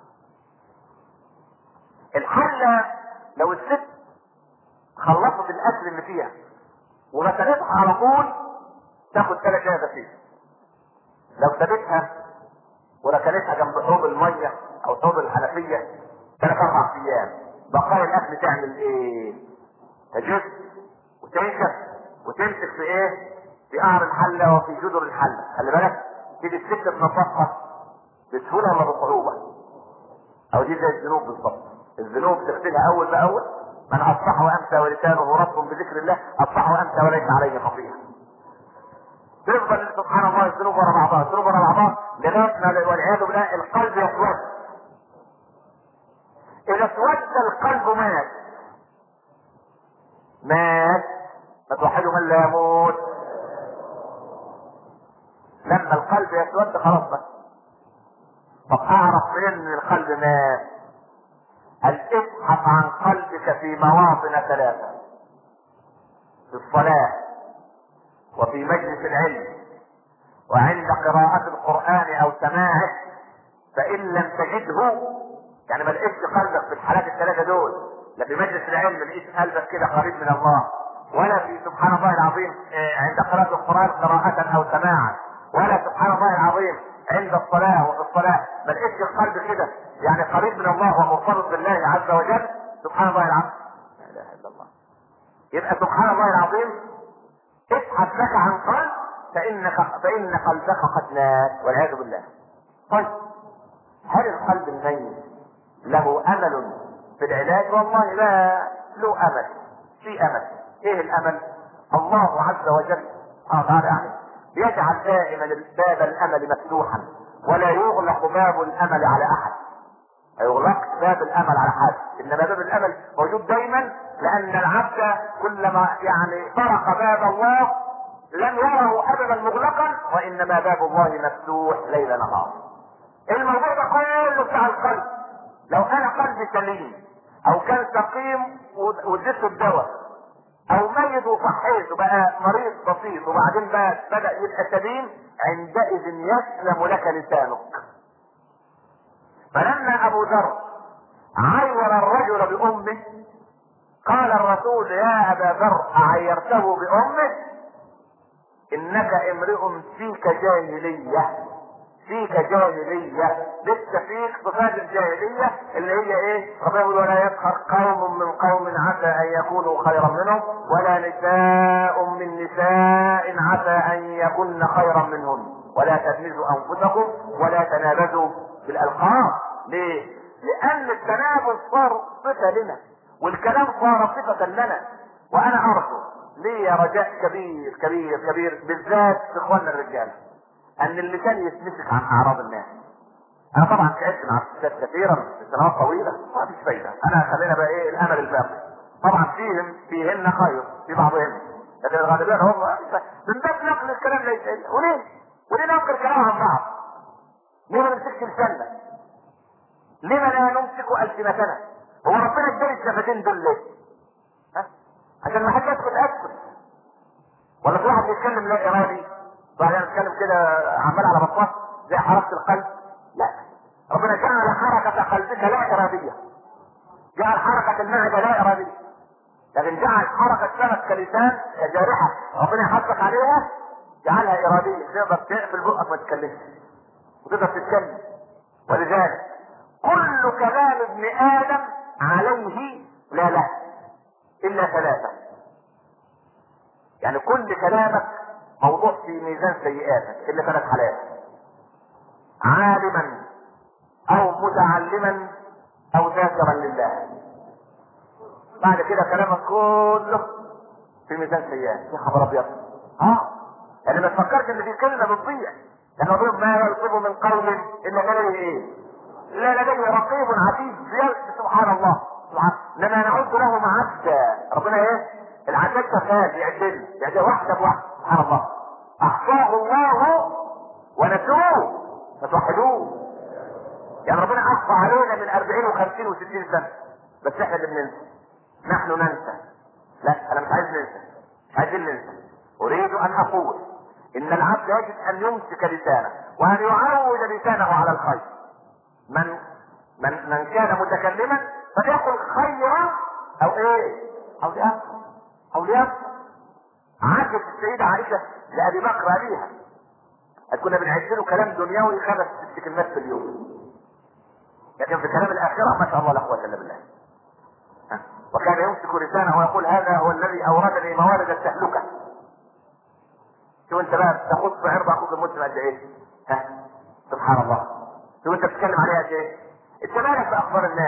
الحلة لو الست خلصت الاكل اللي فيها وغسلتها على طول تاخد ثلاث ايام غسيل لو سابتها وركنتها جنب حوض الميه او حوض الحنفيه ثلاث اربع ايام بقايا الاكل تعمل ايه؟ تجس وتنشف وتمسك في ايه؟ في قعر الحله وفي جدر الحله خلي بالك تيجي الست تنظفها بسهوله ولا بصعوبه؟ او دي زي الذنوب بالظبط الذنوب تغسلها اول باول من اصبح وامسى ولسانه رطب بذكر الله اصبح وامسى وليس عليه خطيئه تفضل سبحان الله الذنوب ورا بعضها الذنوب ورا بعضها لغايه ما والعياذ بالله القلب يسود اذا اسود القلب مات مات فتوحد من لا يموت لما القلب يسود خلاص بس طب اعرف منين ان القلب مات قال ابحث عن قلبك في مواطن ثلاثه في الصلاه وفي مجلس العلم وعند قراءة القرآن أو سماعه فإن لم تجده يعني ما لقيتش قلبك في الحالات الثلاثة دول لا في مجلس العلم لقيت قلبك كده قريب من الله ولا في سبحان الله العظيم عند قراءة القرآن قراءة أو سماعا ولا سبحان الله العظيم عند الصلاة وفي الصلاة ما لقيتش القلب كده يعني قريب من الله ومرتبط بالله عز وجل سبحان الله العظيم لا إله إلا الله يبقى سبحان الله العظيم ابحث لك عن قلب فإنك فإن قلبك قد مات والعياذ بالله. طيب هل القلب الميت له أمل في العلاج؟ والله لا له أمل في أمل. إيه الأمل؟ الله عز وجل سبحانه وتعالى يعني يجعل دائما باب الأمل مفتوحا ولا يغلق باب الأمل على أحد. ما يغلقش باب الأمل على حد، إنما باب الأمل موجود دايما لأن العبد كلما يعني طرق باب الله لم يره أبدا مغلقا وإنما باب الله مفتوح ليل نهار. الموضوع ده كله بتاع القلب. لو أنا قلبي سليم أو كان سقيم واديته الدواء أو ميت وصحيت وبقى مريض بسيط وبعدين بقى بدأ يبقى سليم عندئذ يسلم لك لسانك. فلما أبو ذر عير الرجل بأمه قال الرسول يا ابا ذر اعيرته بامه انك امرئ فيك جاهليه فيك جاهليه لسه فيك صفات الجاهليه اللي هي ايه؟ ربنا يقول ولا يسخر قوم من قوم عسى ان يكونوا خيرا منهم ولا نساء من نساء عسى ان يكن خيرا منهن ولا تلمزوا انفسكم ولا تنابزوا بالالقاب ليه؟ لان التنابز صار صفه لنا والكلام صار صفة لنا وانا ارجو لي رجاء كبير كبير كبير بالذات في اخواننا الرجال ان اللسان يتمسك عن اعراض الناس انا طبعا تعبت مع الستات كثيرا في سنوات طويله ما فيش فايده انا خلينا بقى ايه الامل الباقي طبعا فيهم فيهن خير في بعضهم لكن الغالبيه هم من باب نقل الكلام ليس الا وليه؟ وليه ننقل كلام عن بعض؟ ليه ما نمسكش لساننا؟ لما لا نمسك السنتنا؟ هو ربنا اداني الشفتين دول ليه؟ ها؟ عشان ما حد يسكت اسكت ولا في واحد بيتكلم لا ارادي بعدين يتكلم كده عمال على بطنه زي حركه القلب لا ربنا جعل حركه قلبك لا اراديه جعل حركه المعده لا اراديه لكن جعل حركه سمك كلسان كجارحه ربنا يحثك عليها جعلها اراديه تقدر تقفل بقك ما تتكلمش وتقدر تتكلم ولذلك كل كلام ابن ادم عليه لا لا الا ثلاثة يعني كل كلامك موضوع في ميزان سيئاتك الا ثلاث حالات عالما او متعلما او ذاكرا لله بعد كده كلامك كله في ميزان سيئات يا خبر ابيض اه يعني ما تفكرش ان في كلمه بتضيع لان ربنا ما يلفظ من قول الا لديه ايه؟ الا لديه رقيب عتيد سبحان الله سبحان لما نعد له عدا ربنا ايه؟ العداد شغال يعدل يعدل واحده بواحده سبحان الله احصاه الله ونسوه فتوحدوه يعني ربنا احصى علينا من 40 و50 و60 سنه بس احنا اللي بننسى نحن ننسى لا انا مش عايز ننسى مش عايزين ننسى اريد ان اقول ان العبد يجب ان يمسك لسانه وان يعود لسانه على الخير من من من كان متكلما فليقل خيرا او ايه او ليأكل او ليأكل عجبت السيدة عائشة لأبي بكر أبيها قد كنا بنعد له كلام دنيوي خمس ست كلمات في اليوم لكن في كلام الآخرة ما شاء الله لا قوة إلا بالله ها؟ وكان يمسك لسانه ويقول هذا هو الذي أوردني موارد التهلكة شوف انت بقى بتاخد في عرض اخوك المسلم قد ايه؟ ها؟ سبحان الله شوف انت بتتكلم عليها قد ايه؟ انت مالك باخبار الناس؟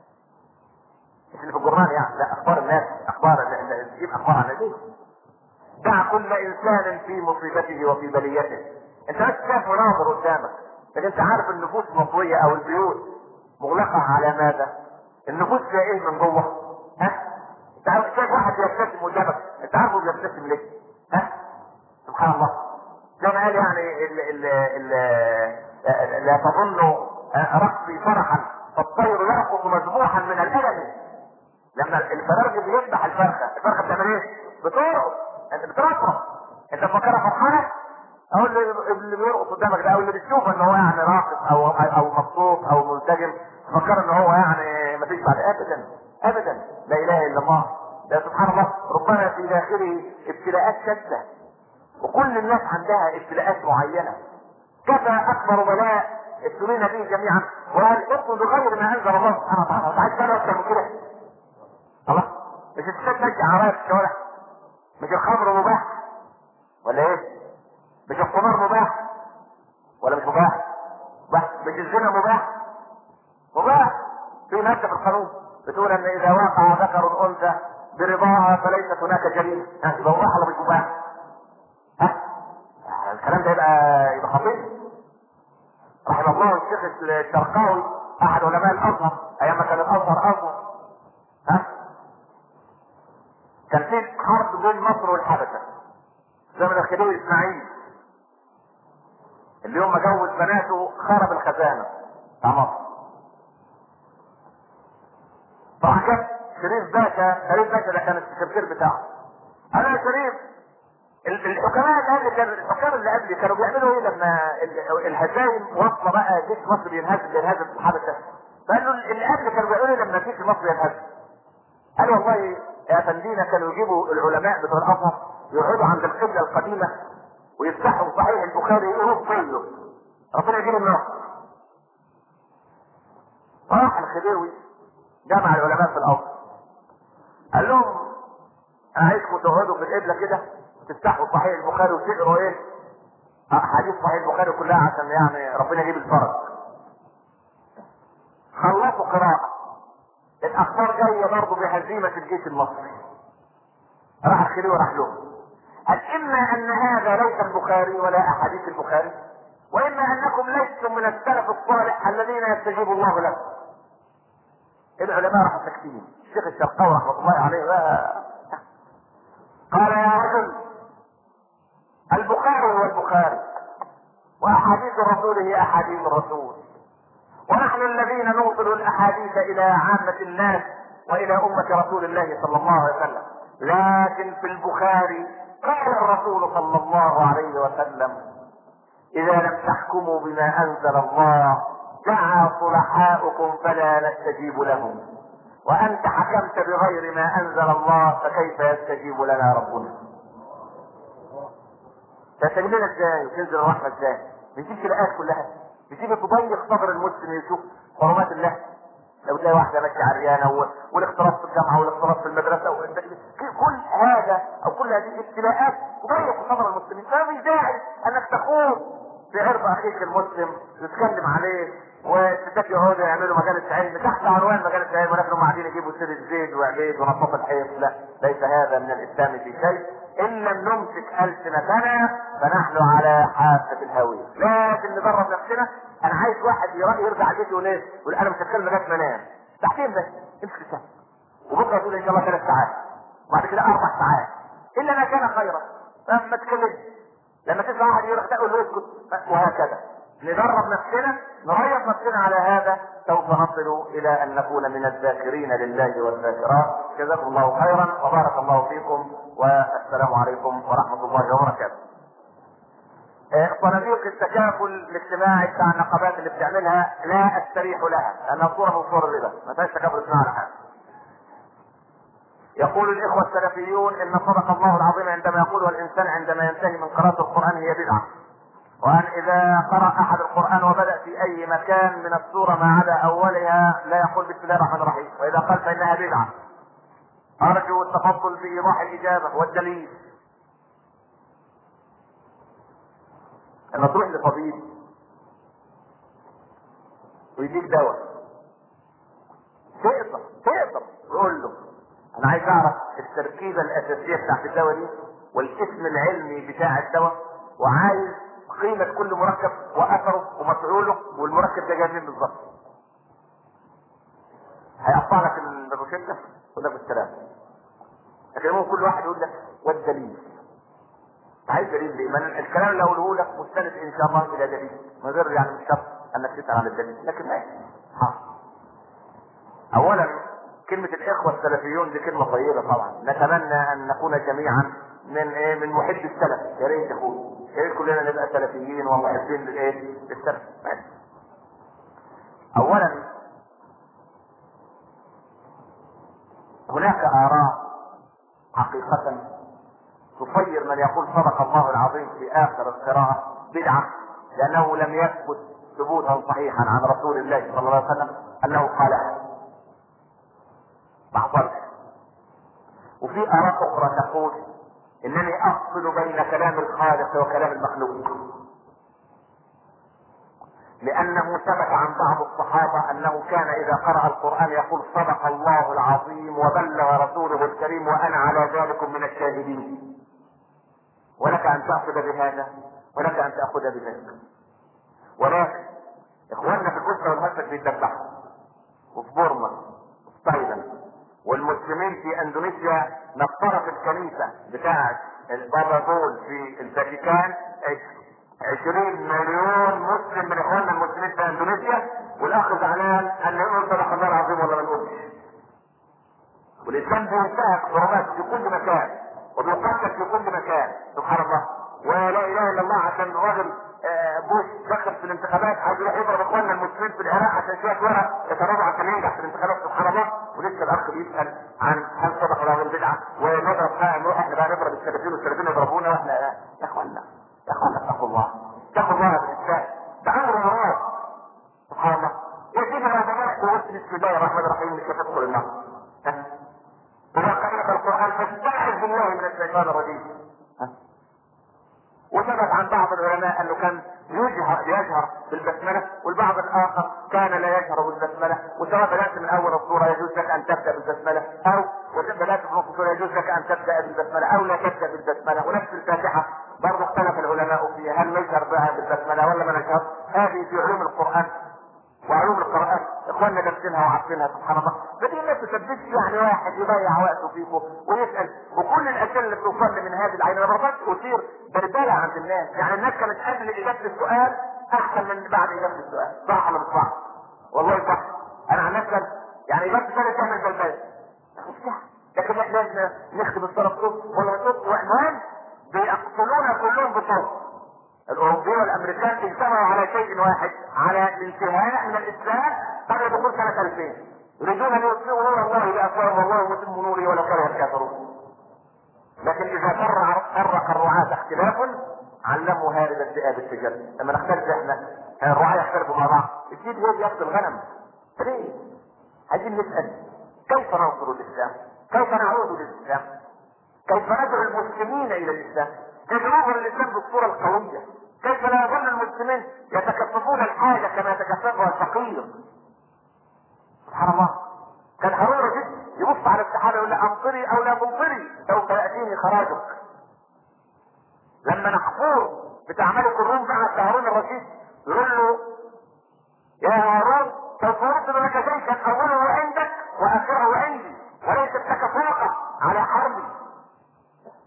مش اللي في الجرنان يعني لا اخبار الناس اخبار تجيب اخبار عن الناس دع كل انسان في مصيبته وفي بليته انت بس شايف مناظر قدامك لكن انت عارف النفوس المصريه او البيوت مغلقه على ماذا؟ النفوس فيها ايه من جوه؟ ها؟ انت عارف شايف واحد بيبتسم قدامك انت عارفه بيبتسم ليه؟ ها؟ سبحان الله زي ما قال يعني ال ال ال لا تظن رقصي فرحا فالطير يرقص مذبوحا من الالم لما الفرارج بيذبح الفرخه الفرخه بتعمل ايه؟ بترقص انت بترقص انت فاكرها فرحانه او اللي اللي بيرقص قدامك ده او اللي بتشوف ان هو يعني راقص او او مبسوط او منسجم تفكر ان هو يعني ما فيش بعد ابدا ابدا لا اله الا الله ده سبحان الله ربنا في داخله ابتلاءات شتى وكل الناس عندها ابتلاءات معينه كفى اكبر بلاء ابتلينا به جميعا والحكم بغير ما انزل الله سبحانه وتعالى انت عايز تعمل اكتر من كده الله مش الستات ماشيه عرايا في الشوارع مش الخمر مباح ولا ايه مش القمار مباح ولا مش مباح مباح مش الزنا مباح مباح في ماده في القانون بتقول ان اذا وقع ذكر انثى برضاها فليست هناك جريمه ها يبقى مباح ولا مش مباح ها الكلام ده يبقى يبقى خطير رحم الله الشيخ الشرقاوي احد علماء الازهر ايام ما كان الازهر ازهر ها كان في حرب بين مصر والحبشه زمن الخديوي اسماعيل اللي يوم ما جوز بناته خرب الخزانه بتاع مصر راح جاب شريف باشا شريف باشا ده كان السكرتير بتاعه انا يا شريف الحكماء اللي قبل كان الحكام اللي قبل كانوا بيعملوا ايه لما الهزايم واصله بقى جيش مصر ينهزم ينهزم في الحبشه فقال له اللي قبل كانوا بيعملوا ايه لما جيش مصر ينهزم قال والله يا فندينا كانوا يجيبوا العلماء بتوع الازهر يقعدوا عند القبله القديمه ويفتحوا صحيح البخاري يقولوا كله ربنا يجيب النصر راح الخديوي جمع العلماء في الازهر قال لهم انا عايزكم تقعدوا في القبله كده تفتحوا صحيح البخاري وتقروا ايه احاديث صحيح البخاري كلها عشان يعني ربنا يجيب الفرج خلصوا قراءة الاخبار جاية برضه بهزيمة الجيش المصري راح الخليل وراح لهم قال اما ان هذا ليس البخاري ولا احاديث البخاري واما انكم لستم من السلف الصالح الذين يستجيب الله لكم العلماء راحوا ساكتين الشيخ الشرقاوي رحمه الله عليه بقى قال يا رجل البخاري هو البخاري واحاديث الرسول هي احاديث الرسول ونحن الذين نوصل الاحاديث الى عامة الناس والى امة رسول الله صلى الله عليه وسلم لكن في البخاري قال الرسول صلى الله عليه وسلم اذا لم تحكموا بما انزل الله دعا صلحاؤكم فلا نستجيب لهم وانت حكمت بغير ما انزل الله فكيف يستجيب لنا ربنا تستجيب لنا ازاي وتنزل الرحمه ازاي بتجيب الايات كلها بتيجي تضيق صدر المسلم يشوف حرمات الله لو تلاقي واحده ماشيه عريانه والاختلاط في الجامعه والاختلاط في المدرسه و... كل هذا او كل هذه الابتلاءات تضيق صدر المسلمين فمش داعي انك تخوض في عرض اخيك المسلم تتكلم عليه والستات يقعدوا يعملوا مجالس علم تحت عنوان مجالس علم ولكن هم قاعدين يجيبوا سيره زيد وعبيد ونصاص الحيط لا ليس هذا من الاسلام في شيء ان لم نمسك السنتنا فنحن على حافه الهويه لكن ندرب نفسنا انا عايز واحد يرجع بيته وليه يقول انا مش هتكلم لغايه ما انام ساعتين بس امسك لسانك وبكره تقول ان شاء الله ثلاث ساعات وبعد كده اربع ساعات الا ما كان خيرا فما تكلمش لما تسمع واحد يقول لك تقول له اسكت وهكذا ندرب نفسنا نريض نفسنا على هذا سوف نصل الى ان نكون من الذاكرين لله والذاكرات جزاكم الله خيرا وبارك الله فيكم والسلام عليكم ورحمه الله وبركاته. آه، صناديق التكافل الاجتماعي بتاع النقابات اللي بتعملها لا استريح لها لانها صوره من صور الربا ما فيهاش تكافل اجتماعي ولا حاجه. يقول الاخوه السلفيون ان صدق الله العظيم عندما يقول والانسان عندما ينتهي من قراءه القران هي بدعه. وأن إذا قرأ أحد القرآن وبدأ في أي مكان من السورة ما عدا أولها لا يقول بسم الله الرحمن الرحيم، وإذا قال فإنها بدعة. أرجو التفضل بإيضاح الإجابة والدليل. لما تروح لطبيب ويديك دواء تقدر تقدر تقول له أنا عايز أعرف التركيبة الأساسية بتاعت الدواء دي والاسم العلمي بتاع الدواء وعايز قيمة كل مركب وأثره ومفعوله والمركب ده جاي منين بالظبط. هيقطع لك الروشتة يقول لك بالسلام. لكن ممكن كل واحد يقول لك والدليل. عايز دليل ليه؟ ما الكلام اللي هقوله لك مستند ان شاء الله الى دليل، من غير يعني مش شرط انك تسال عن الدليل، لكن ماشي. اولا كلمة الاخوة السلفيون دي كلمة طيبة طبعا، نتمنى ان نكون جميعا من ايه من محب السلف، يا ريت يكون يا ريت كلنا نبقى سلفيين ومحبين للايه؟ للسلف. اولا هناك اراء حقيقة تصير من يقول صدق الله العظيم في اخر القراءة بدعة لانه لم يثبت ثبوتا صحيحا عن رسول الله صلى الله عليه وسلم انه قالها. ما حصلش. وفي اراء اخرى تقول انني افصل بين كلام الخالق وكلام المخلوق لانه ثبت عن بعض الصحابه انه كان اذا قرا القران يقول صدق الله العظيم وبلغ رسوله الكريم وانا على ذلك من الشاهدين ولك ان تاخذ بهذا ولك ان تاخذ بذلك ولكن اخواننا في القدس والمسجد بيتذبحوا وفي بورما وفي تايلاند والمسلمين في اندونيسيا نصرت الكنيسة بتاعت البابا دول في الفاتيكان 20 مليون مسلم من اخواننا المسلمين في اندونيسيا والاخ زعلان ان يقول صدق الله العظيم ولا ما نقولش. والاسلام بينتهك حرمات في كل مكان وبيقدس في كل مكان سبحان الله ولا اله الا الله عشان راجل بوش دخل في الانتخابات عايز يروح يضرب اخواننا المسلمين في العراق عشان شويه ورق يتراجعوا عشان ينجح في الانتخابات سبحان الله ولسه الاخ بيسال عن هل صدق ولا غير بدعه ونضرب قائم نروح احنا بقى نضرب السلفيين والسلفيين يضربونا واحنا يا اخوانا يا اخوانا اتقوا الله اتقوا الله بالاسلام ده امر مراد سبحان الله يا سيدي لو بدات وقلت بسم الله الرحمن الرحيم مش هتدخل النار وما قرأت القرآن فاستعذ بالله من الشيطان الرجيم وثبت عن بعض العلماء انه كان يجهر يجهر بالبسمله والبعض الاخر كان لا يجهر بالبسمله وسواء بدات من اول الصوره يجوز لك ان تبدا بالبسمله او بدات من نص الصوره يجوز لك ان تبدا بالبسمله او لا تبدا بالبسمله ونفس الفاتحه برضه اختلف العلماء فيها هل نجهر بها بالبسمله ولا ما نجهر هذه في علوم القران وعلوم القرآن اخواننا دارسينها وعارفينها سبحان الله فدي ما تسببش يعني واحد يضيع وقته فيكم ويسأل وكل الأسئلة اللي بتوصل من هذه العين انا برضاش أثير بلبلة عند الناس يعني الناس كانت قبل إجابة السؤال أحسن من بعد إجابة السؤال صح ولا مش صح؟ والله صح أنا عن نفسي يعني إجابة السؤال تعمل بلبلة لكن احنا نختم الصلاة بصوت ولا بصوت وعنوان بيقتلونا كلهم بصوت الاوروبيين والامريكان اجتمعوا على شيء واحد على الانتهاء من الاسلام قبل دخول سنه 2000 يريدون ان يطفئوا نور الله بافواههم والله متم نوره ولو كره الكافرون لكن اذا فرق فرق الرعاة اختلاف علموا هارب الذئاب السجن لما نختلف احنا الرعاة يختلفوا مع بعض الجيد هو بياخذ الغنم ليه؟ عايزين نسال كيف ننصر الاسلام؟ كيف نعود للاسلام؟ كيف ندعو المسلمين الى الاسلام؟ كيف نظهر الاسلام بالصوره القويه؟ كيف لا يظل المسلمين يتكففون الحاجه كما يتكففها الفقير؟ سبحان الله كان هارون الرشيد يبص على السحابه يقول لا امطري او لا تمطري سوف ياتيني خراجك لما نحفور بتاع ملك الروم بعت هارون الرشيد يقول له يا هارون سوف ارسل لك جيشا اوله عندك واخره عندي وليست لك فوقه على حربي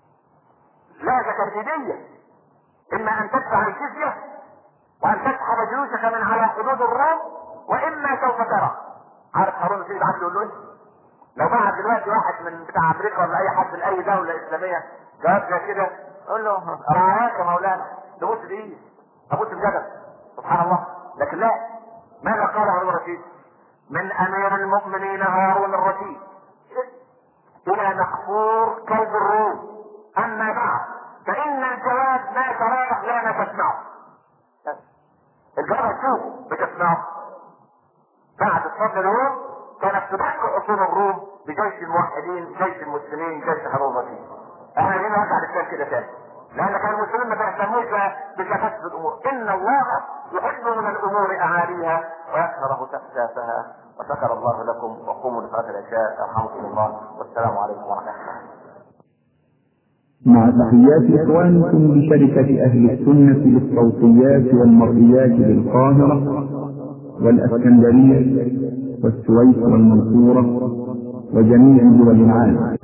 لا ده تهديديه اما ان تدفع الجزيه وان تسحب جيوشك من على حدود الروم واما سوف ترى عارف هارون الرشيد عبد يقول له ايه؟ لو بعت دلوقتي واحد من بتاع امريكا ولا اي حد من اي دوله اسلاميه جواب زي كده قول له رعاك يا مولانا تبص بايدي ابص بجدل سبحان الله لكن لا ماذا قال هارون الرشيد؟ من امير المؤمنين هارون الرشيد الى مقفور كلب الروم اما بعد فان الجواب ما تراه لا تسمعه بس. الجواب هتشوفه بتسمعه بعد الصدر الروم كانت تدق اصول الروم بجيش الموحدين جيش المسلمين جيش هارون الرشيد احنا عايزين نرجع للكلام كده تاني لان كان المسلمين ما بيهتموش بتفسد الامور ان الله يحب من الامور اعاليها ويكره تفسافها وشكر الله لكم وقوموا لصلاه العشاء يرحمكم الله والسلام عليكم ورحمه الله مع تحيات إخوانكم بشركة أهل السنة للصوتيات والمرئيات بالقاهرة والأسكندرية والسويس والمنصورة وجميع دول العالم